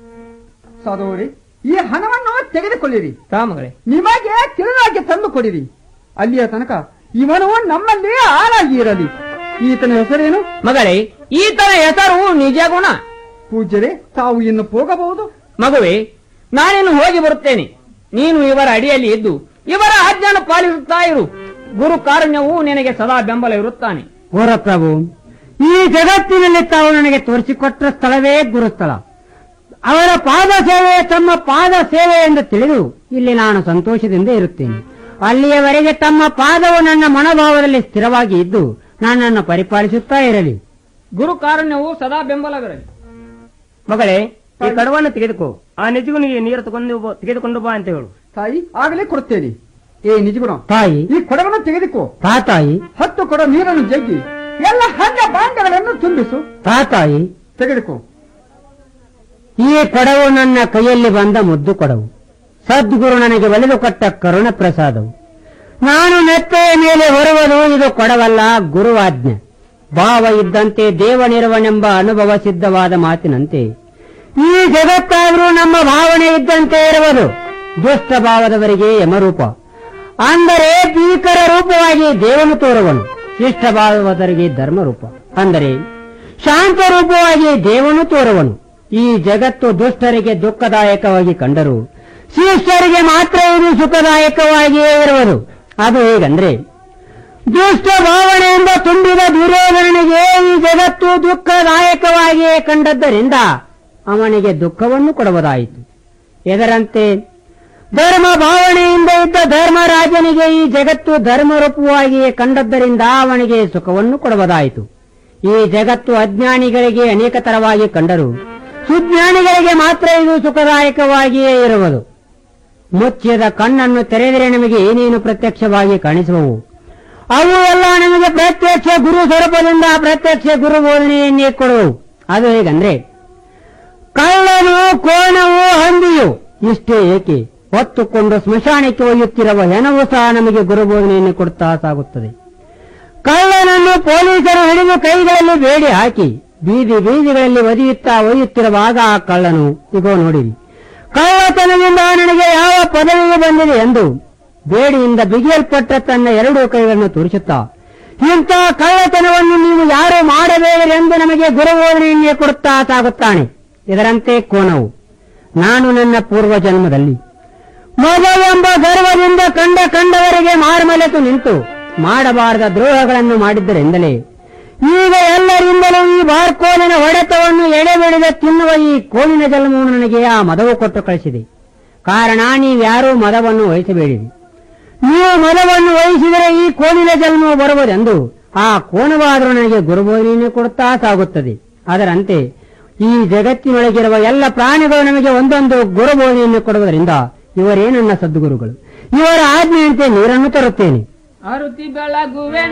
ಸದೋರಿ ಈ ಹಣವನ್ನು ತೆಗೆದುಕೊಳ್ಳಿರಿ ತಾ ಮಗಳೇ ನಿಮಗೆ ತಿಳಿದಾಗೆ ತಂದು ಕೊಡಿರಿ ಅಲ್ಲಿಯ ತನಕ ಇವನು ನಮ್ಮಲ್ಲಿ ಆಳಾಗಿ ಇರಲಿ ಈತನ ಹೆಸರೇನು ಮಗಳೇ ಈತನ ಹೆಸರು ನಿಜ ಗುಣ ಪೂಜ್ಯರೇ ತಾವು ಇನ್ನು ಹೋಗಬಹುದು ಮಗುವೆ ನಾನಿನ್ನು ಹೋಗಿ ಬರುತ್ತೇನೆ ನೀನು ಇವರ ಅಡಿಯಲ್ಲಿ ಇದ್ದು ಇವರ ಆಜ್ಞಾನ ಪಾಲಿಸುತ್ತಾ ಇರು ಗುರು ಕಾರುಣ್ಯವು ನಿನಗೆ ಸದಾ ಬೆಂಬಲ ಇರುತ್ತಾನೆ ಪ್ರಭು ಈ ಜಗತ್ತಿನಲ್ಲಿ ತಾವು ನನಗೆ ತೋರಿಸಿಕೊಟ್ಟ ಸ್ಥಳವೇ ಗುರುಸ್ಥಳ ಅವರ ಪಾದ ಸೇವೆ ತಮ್ಮ ಪಾದ ಸೇವೆ ಎಂದು ತಿಳಿದು ಇಲ್ಲಿ ನಾನು ಸಂತೋಷದಿಂದ ಇರುತ್ತೇನೆ ಅಲ್ಲಿಯವರೆಗೆ ತಮ್ಮ ಪಾದವು ನನ್ನ ಮನೋಭಾವದಲ್ಲಿ ಸ್ಥಿರವಾಗಿ ಇದ್ದು ನನ್ನನ್ನು ಪರಿಪಾಲಿಸುತ್ತಾ ಇರಲಿ ಗುರು ಕಾರುಣ್ಯವು ಸದಾ ಬೆಂಬಲವಿರಲಿ ಮಗಳೇ ಈ ಕಡವನ್ನು ತೆಗೆದುಕೋ ಆ ನಿಜಗುನಿಗೆ ನೀರು ತಗೊಂಡು ಬಾ- ತೆಗೆದುಕೊಂಡು ಬಾ ಅಂತ ಹೇಳು ತಾಯಿ ಆಗಲೇ ಕೊಡುತ್ತೇನೆ ಏ ನಿಜಗುಣ ತಾಯಿ ಈ ಕೊಡವನ್ನು ತೆಗೆದುಕೋ ತಾ ತಾಯಿ ಹತ್ತು ಕೊಡ ನೀರನ್ನು ಜಗ್ಗಿ ಎಲ್ಲ ಹಣ್ಣ ಭಾಂಡಗಳನ್ನು ತುಂಬಿಸು ತಾ ತಾಯಿ ತೆಗೆದುಕೋ ಈ ಕೊಡವು ನನ್ನ ಕೈಯಲ್ಲಿ ಬಂದ ಮುದ್ದು ಕೊಡವು ಸದ್ಗುರು ನನಗೆ ಒಲಿದು ಕೊಟ್ಟ ಕರುಣ ಪ್ರಸಾದವು ನಾನು ನೆತ್ತೆಯ ಮೇಲೆ ಹೊರುವುದು ಇದು ಕೊಡವಲ್ಲ ಗುರುವಾಜ್ಞೆ ಭಾವ ಇದ್ದಂತೆ ದೇವನಿರುವನೆಂಬ ಅನುಭವ ಸಿದ್ಧವಾದ ಮಾತಿನಂತೆ ಈ ಜಗತ್ತಾದರೂ ನಮ್ಮ ಭಾವನೆ ಇದ್ದಂತೆ ಇರುವುದು ದುಷ್ಟ ಭಾವದವರಿಗೆ ಯಮರೂಪ ಅಂದರೆ ಭೀಕರ ರೂಪವಾಗಿ ದೇವನು ತೋರುವನು ಶಿಷ್ಟ ಭಾವದವರಿಗೆ ಧರ್ಮರೂಪ ಅಂದರೆ ಶಾಂತ ರೂಪವಾಗಿ ದೇವನು ತೋರುವನು ಈ ಜಗತ್ತು ದುಷ್ಟರಿಗೆ ದುಃಖದಾಯಕವಾಗಿ ಕಂಡರು ಶಿಷ್ಟರಿಗೆ ಮಾತ್ರ ಇದು ಸುಖದಾಯಕವಾಗಿಯೇ ಇರುವುದು ಅದು ಹೇಗಂದ್ರೆ ದುಷ್ಟ ಭಾವನೆಯಿಂದ ತುಂಬಿದ ದುರ್ಯೋಧನನಿಗೆ ಈ ಜಗತ್ತು ದುಃಖದಾಯಕವಾಗಿಯೇ ಕಂಡದ್ದರಿಂದ ಅವನಿಗೆ ದುಃಖವನ್ನು ಕೊಡುವುದಾಯಿತು ಇದರಂತೆ ಧರ್ಮ ಭಾವನೆಯಿಂದ ಇದ್ದ ಧರ್ಮರಾಜನಿಗೆ ಈ ಜಗತ್ತು ಧರ್ಮರೂಪವಾಗಿಯೇ ಕಂಡದ್ದರಿಂದ ಅವನಿಗೆ ಸುಖವನ್ನು ಕೊಡುವುದಾಯಿತು ಈ ಜಗತ್ತು ಅಜ್ಞಾನಿಗಳಿಗೆ ಅನೇಕ ತರವಾಗಿ ಕಂಡರು ಸುಜ್ಞಾನಿಗಳಿಗೆ ಮಾತ್ರ ಇದು ಸುಖದಾಯಕವಾಗಿಯೇ ಇರುವುದು ಮುಚ್ಚಿದ ಕಣ್ಣನ್ನು ತೆರೆದರೆ ನಮಗೆ ಏನೇನು ಪ್ರತ್ಯಕ್ಷವಾಗಿ ಕಾಣಿಸುವವು ಅವು ಎಲ್ಲ ನಮಗೆ ಪ್ರತ್ಯಕ್ಷ ಗುರು ಸ್ವರೂಪದಿಂದ ಪ್ರತ್ಯಕ್ಷ ಗುರು ಬೋಧನೆಯನ್ನೇ ಕೊಡುವು ಅದು ಹೇಗಂದ್ರೆ ಕಳ್ಳನು ಕೋಣವು ಹಂದಿಯು ಇಷ್ಟೇ ಏಕೆ ಹೊತ್ತುಕೊಂಡು ಸ್ಮಶಾನಕ್ಕೆ ಒಯ್ಯುತ್ತಿರುವ ಹೆಣವು ಸಹ ನಮಗೆ ಗುರುಬೋಧನೆಯನ್ನು ಕೊಡುತ್ತಾ ಸಾಗುತ್ತದೆ ಕಳ್ಳನನ್ನು ಪೊಲೀಸರು ಹಿಡಿದು ಕೈಗಳಲ್ಲಿ ಬೇಡಿ ಹಾಕಿ ಬೀದಿ ಬೀದಿಗಳಲ್ಲಿ ಒದಿಯುತ್ತಾ ಒಯ್ಯುತ್ತಿರುವಾಗ ಆ ಕಳ್ಳನು ಇಗೋ ನೋಡಿರಿ ಕಳ್ಳತನದಿಂದ ನನಗೆ ಯಾವ ಪದವಿಯು ಬಂದಿದೆ ಎಂದು ಬೇಡಿಯಿಂದ ಬಿಗಿಯಲ್ಪಟ್ಟ ತನ್ನ ಎರಡೂ ಕೈಗಳನ್ನು ತೋರಿಸುತ್ತಾ ಇಂಥ ಕಳ್ಳತನವನ್ನು ನೀವು ಯಾರು ಮಾಡಬೇಡಿರಿ ಎಂದು ನಮಗೆ ಗುರುಬೋಧನೆಯನ್ನೇ ಕೊಡುತ್ತಾ ಸಾಗುತ್ತಾನೆ ಇದರಂತೆ ಕೋನವು ನಾನು ನನ್ನ ಪೂರ್ವ ಜನ್ಮದಲ್ಲಿ ಮಗವೆಂಬ ಗರ್ವದಿಂದ ಕಂಡ ಕಂಡವರಿಗೆ ಮಾರ್ಮಲೆತು ನಿಂತು ಮಾಡಬಾರದ ದ್ರೋಹಗಳನ್ನು ಮಾಡಿದ್ದರಿಂದಲೇ ಈಗ ಎಲ್ಲರಿಂದಲೂ ಈ ಬಾರ್ಕೋಲಿನ ಹೊಡೆತವನ್ನು ಎಡೆಬಿಡದೆ ತಿನ್ನುವ ಈ ಕೋಲಿನ ಜನ್ಮವನ್ನು ನನಗೆ ಆ ಮದವು ಕೊಟ್ಟು ಕಳಿಸಿದೆ ಕಾರಣ ನೀವ್ಯಾರೂ ಮದವನ್ನು ವಹಿಸಬೇಡಿರಿ ನೀವು ಮದವನ್ನು ವಹಿಸಿದರೆ ಈ ಕೋಲಿನ ಜನ್ಮವು ಬರುವುದೆಂದು ಆ ಕೋಣವಾದರೂ ನನಗೆ ಗುರುಬೋಧನೆಯನ್ನು ಕೊಡುತ್ತಾ ಸಾಗುತ್ತದೆ ಅದರಂತೆ ಈ ಜಗತ್ತಿನೊಳಗಿರುವ ಎಲ್ಲ ಪ್ರಾಣಿಗಳು ನಮಗೆ ಒಂದೊಂದು ಗುರುಬೋಧನೆಯನ್ನು ಕೊಡುವುದರಿಂದ ಇವರೇ ನನ್ನ ಸದ್ಗುರುಗಳು ಇವರ ಆಜ್ಞೆಯಂತೆ ನೀರನ್ನು ತರುತ್ತೇನೆ ಅರುತಿ ಬೆಳಗುವೆ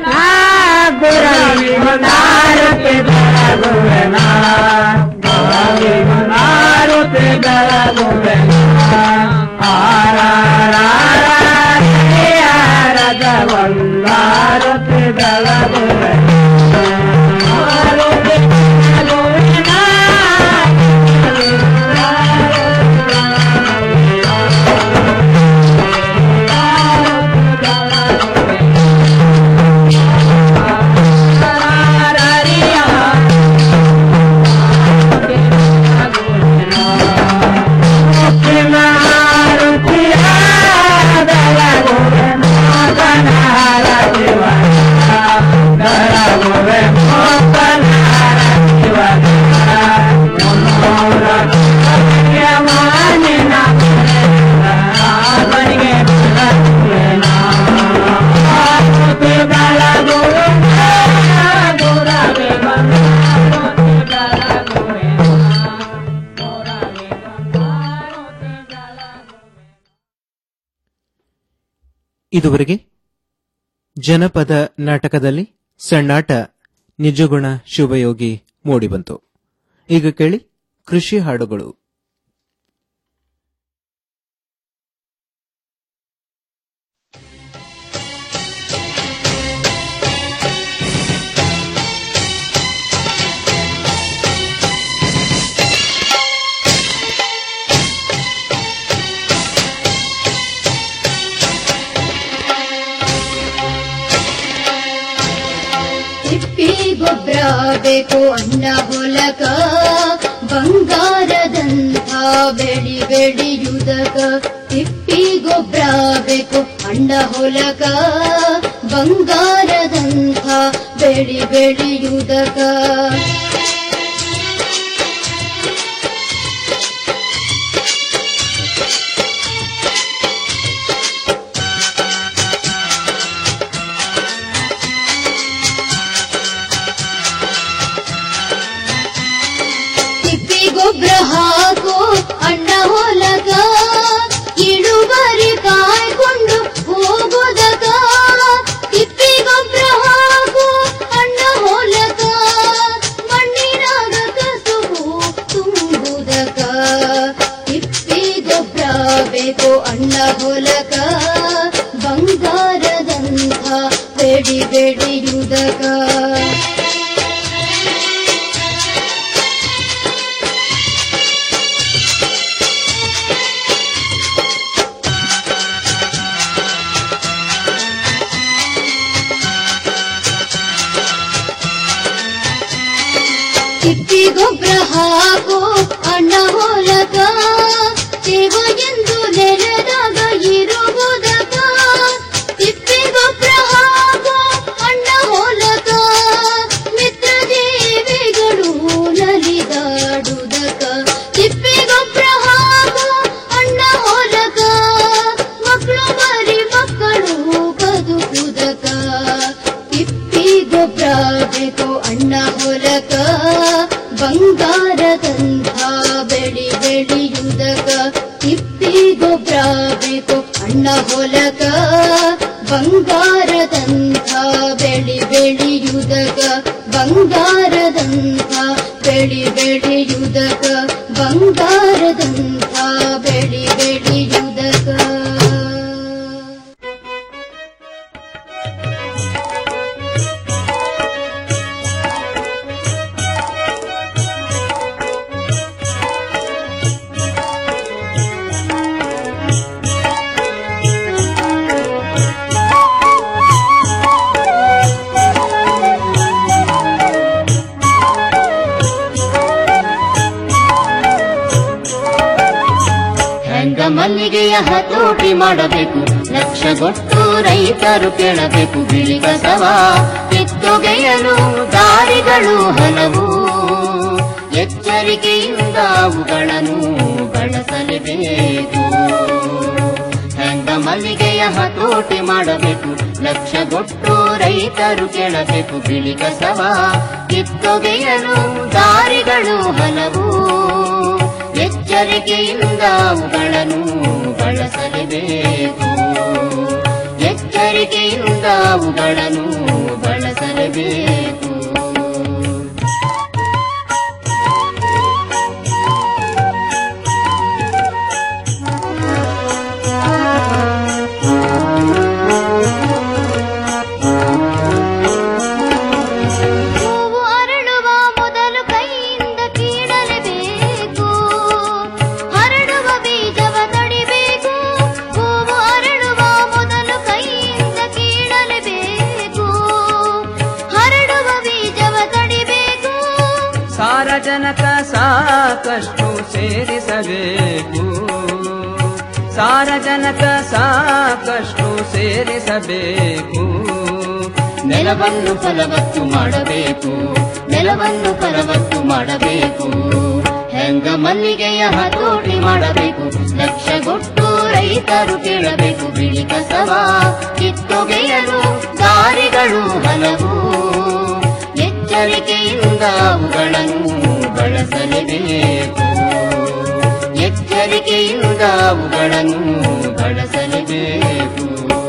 ಇದುವರೆಗೆ ಜನಪದ ನಾಟಕದಲ್ಲಿ ಸಣ್ಣಾಟ ನಿಜಗುಣ ಶುಭಯೋಗಿ ಮೂಡಿಬಂತು ಈಗ ಕೇಳಿ ಕೃಷಿ ಹಾಡುಗಳು ತಿಪ್ಪಿ ಗೊಬ್ಬರ ಬೇಕು ಅನ್ನ ಹೊಲಕ ಬಂಗಾರದಂಥ ಬೆಳಿ ಬೆಳೆಯುವುದಕ ತಿಪ್ಪಿ ಗೊಬ್ಬರ ಬೇಕು ಅಣ್ಣ ಹೊಲಕ ಬಂಗಾರದಂಥ ಬೆಳಿ ಬೆಳೆಯುವುದಕ ತಿಪ್ಪಿ ಗೊಬ್ಬರ ಹಾಕು ಅಣ್ಣ ಹೊಲಕ ಇಳುವರಿ ಕಾಯ್ಕೊಂಡು ಹೋಗೋದಕ ತಿಪ್ಪಿ ಗೊಬ್ಬರ ಹಾಕು ಅಣ್ಣ ಹೊಲಕ ಮಣ್ಣಿನಾಗ ಕಸುಬು ತುಂಬುದಕ ತಿಪ್ಪಿ ಗೊಬ್ಬರ ಬೇಕು ಅಣ್ಣ ಹೊಲಕ ಬಂಗಾರದಂಥ ಬೆಡಿ ಬೆಳೆಯುವುದಕ ತಿಪ್ಪಿ ಗೊಬ್ಬರ ಹಾಕು ಅಣ್ಣ ಹೊಲಕ ಸೇವ ಎಂದು ನೆರೆ ಬಂಗಾರದಂಥ ಬೆಳಿ ಬೆಳೆಯುವುದಕ ಬಂಗಾರದಂಥ ಬೆಳಿ ಬೆಳೆಯುವುದಕ ಬಂಗಾರದಂಥ ಬೆಳಿ ಬೆಳೆಯುವುದಕ ಹೆಂಗ ಮಲ್ಲಿಗೆಯ ಹತೋಟಿ ಮಾಡಬೇಕು ಲಕ್ಷಗೊಟ್ಟು ರೈತರು ಕೇಳಬೇಕು ಬಿಳಿ ಕಸವ ಕಿತ್ತೊಗೆಯಲು ದಾರಿಗಳು ಹಲವು ಎಚ್ಚರಿಕೆಯಿಂದ ಅವುಗಳನ್ನು ಬಳಸಲೇಬೇಕು ಹೆಂಗ ಮಲ್ಲಿಗೆಯ ಹತೋಟಿ ಮಾಡಬೇಕು ಲಕ್ಷಗೊಟ್ಟು ರೈತರು ಕೇಳಬೇಕು ಬಿಳಿ ಕಸವ ಕಿತ್ತೊಗೆಯಲು ದಾರಿಗಳು ಹಲವು ಎಚ್ಚರಿಕೆಯಿಂದ ಅವುಗಳನ್ನು ಬಳಸಲೇಬೇಕು ಎಚ್ಚರಿಕೆಯಿಂದ ಅವುಗಳನ್ನು ಬಳಸಲೇಬೇಕು ಹೂವು ಅರಳುವ ಮೊದಲು ಕೈಯಿಂದ ಕೀಳಲೇಬೇಕು ಹರಡುವ ಬೀಜವ ತಡಿಬೇಕು ಹೂವು ಅರಳುವ ಮೊದಲು ಕೈಯಿಂದ ಕೀಳಲೇಬೇಕು ಹರಡುವ ಬೀಜವ ತಡಿಬೇಕು ಸಾರಜನಕ ಸಾಕಷ್ಟು ಸೇರಿಸಬೇಕು ಸಾರಜನಕ ಸಾಕಷ್ಟು ಸೇರಿಸಬೇಕು ನೆಲವನ್ನು ಫಲವತ್ತು ಮಾಡಬೇಕು ನೆಲವನ್ನು ಫಲವತ್ತು ಮಾಡಬೇಕು ಹೆಂಗ ಮಲ್ಲಿಗೆಯ ಹತೋಟಿ ಮಾಡಬೇಕು ಲಕ್ಷಗೊಟ್ಟು ರೈತರು ಕೇಳಬೇಕು ಬಿಳಿ ಕಸವ ಕಿತ್ತೊಗೆಯಲು ದಾರಿಗಳು ಹಲವು ಎಚ್ಚರಿಕೆಯಿಂದ ಅವುಗಳನ್ನು ಬಳಸಲೇಬೇಕು ಎಚ್ಚರಿಕೆಯಿಂದ ಅವುಗಳನ್ನು ಬಳಸಲೇಬೇಕು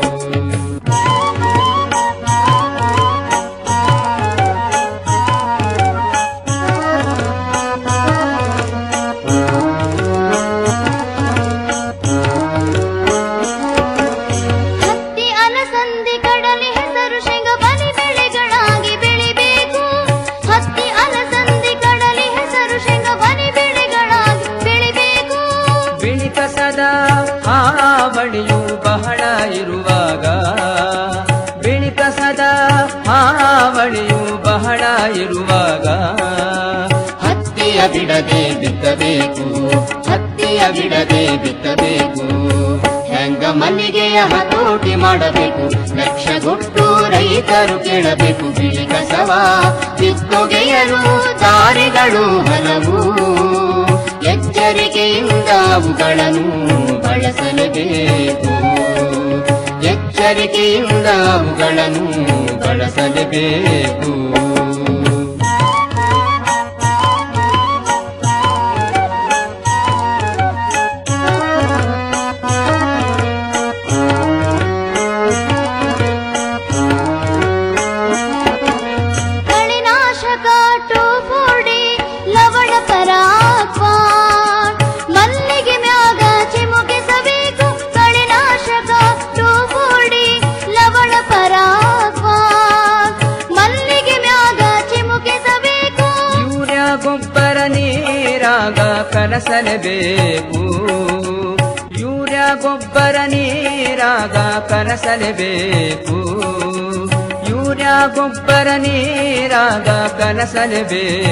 ಹತ್ತಿ ಅಲಸಂದಿ ಕಡಲೆ ಹೆಸರು ಶೇಂಗ ಬಲಿ ಬೆಳೆಗಳಾಗಿ ಬೆಳಿಬೇಕು ಹತ್ತಿ ಅಲಸಂದಿ ಕಡಲೆ ಹೆಸರು ಶೇಂಗ ಬಲಿ ಬೆಳೆಗಳಾಗಿ ಬೆಳಿಬೇಕು ಬಿಳಿ ಕಸದ ಹಾವಳಿಯು ಬಹಳ ಇರುವಾಗ ಬಿಳಿ ಕಸದ ಹಾವಳಿಯು ಬಹಳ ಇರುವಾಗ ಹತ್ತಿಯ ಬಿಡದೆ ಬಿತ್ತಬೇಕು ಹತ್ತಿಯ ಬಿಡದೆ ಬಿತ್ತಬೇಕು ಹೆಂಗ ಮಲ್ಲಿಗೆಯ ಹತೋಟಿ ಮಾಡಬೇಕು ಲಕ್ಷಗೊಟ್ಟು ರೈತರು ಕೇಳಬೇಕು ಬಿಳಿ ಕಸವ ಕಿತ್ತೊಗೆಯಲು ದಾರಿಗಳು ಹಲವು ಎಚ್ಚರಿಕೆಯಿಂದ ಅವುಗಳನ್ನು ಬಳಸಲೇಬೇಕು ಎಚ್ಚರಿಕೆಯಿಂದ ಅವುಗಳನ್ನು ಬಳಸಲೇಬೇಕು ಕಳೆನಾಶಕ ಟೋಫೋಡಿ ಲವಣ ಪರಾಕ್ವಾನ್ ಮಲ್ಲಿಗೆ ಮ್ಯಾಗ ಚಿಮುಕಿಸಬೇಕು ಕಳೆನಾಶಕ ಟೋಫೋಡಿ ಲವಣ ಪರಾಕ್ವಾನ್ ಮಲ್ಲಿಗೆ ಮ್ಯಾಗ ಚಿಮುಕಿಸಬೇಕು ಯೂರಿಯಾ ಗೊಬ್ಬರ ನೀರಾಗ ಕಲಸಲೇಬೇಕು ಯೂರಿಯಾ ಗೊಬ್ಬರ ನೀರಾಗ ಕಲಸಲೇಬೇಕು ಯೂರಿಯಾ ಗೊಬ್ಬರ ನೀರಾಗ ಕಲಸಲೇಬೇಕು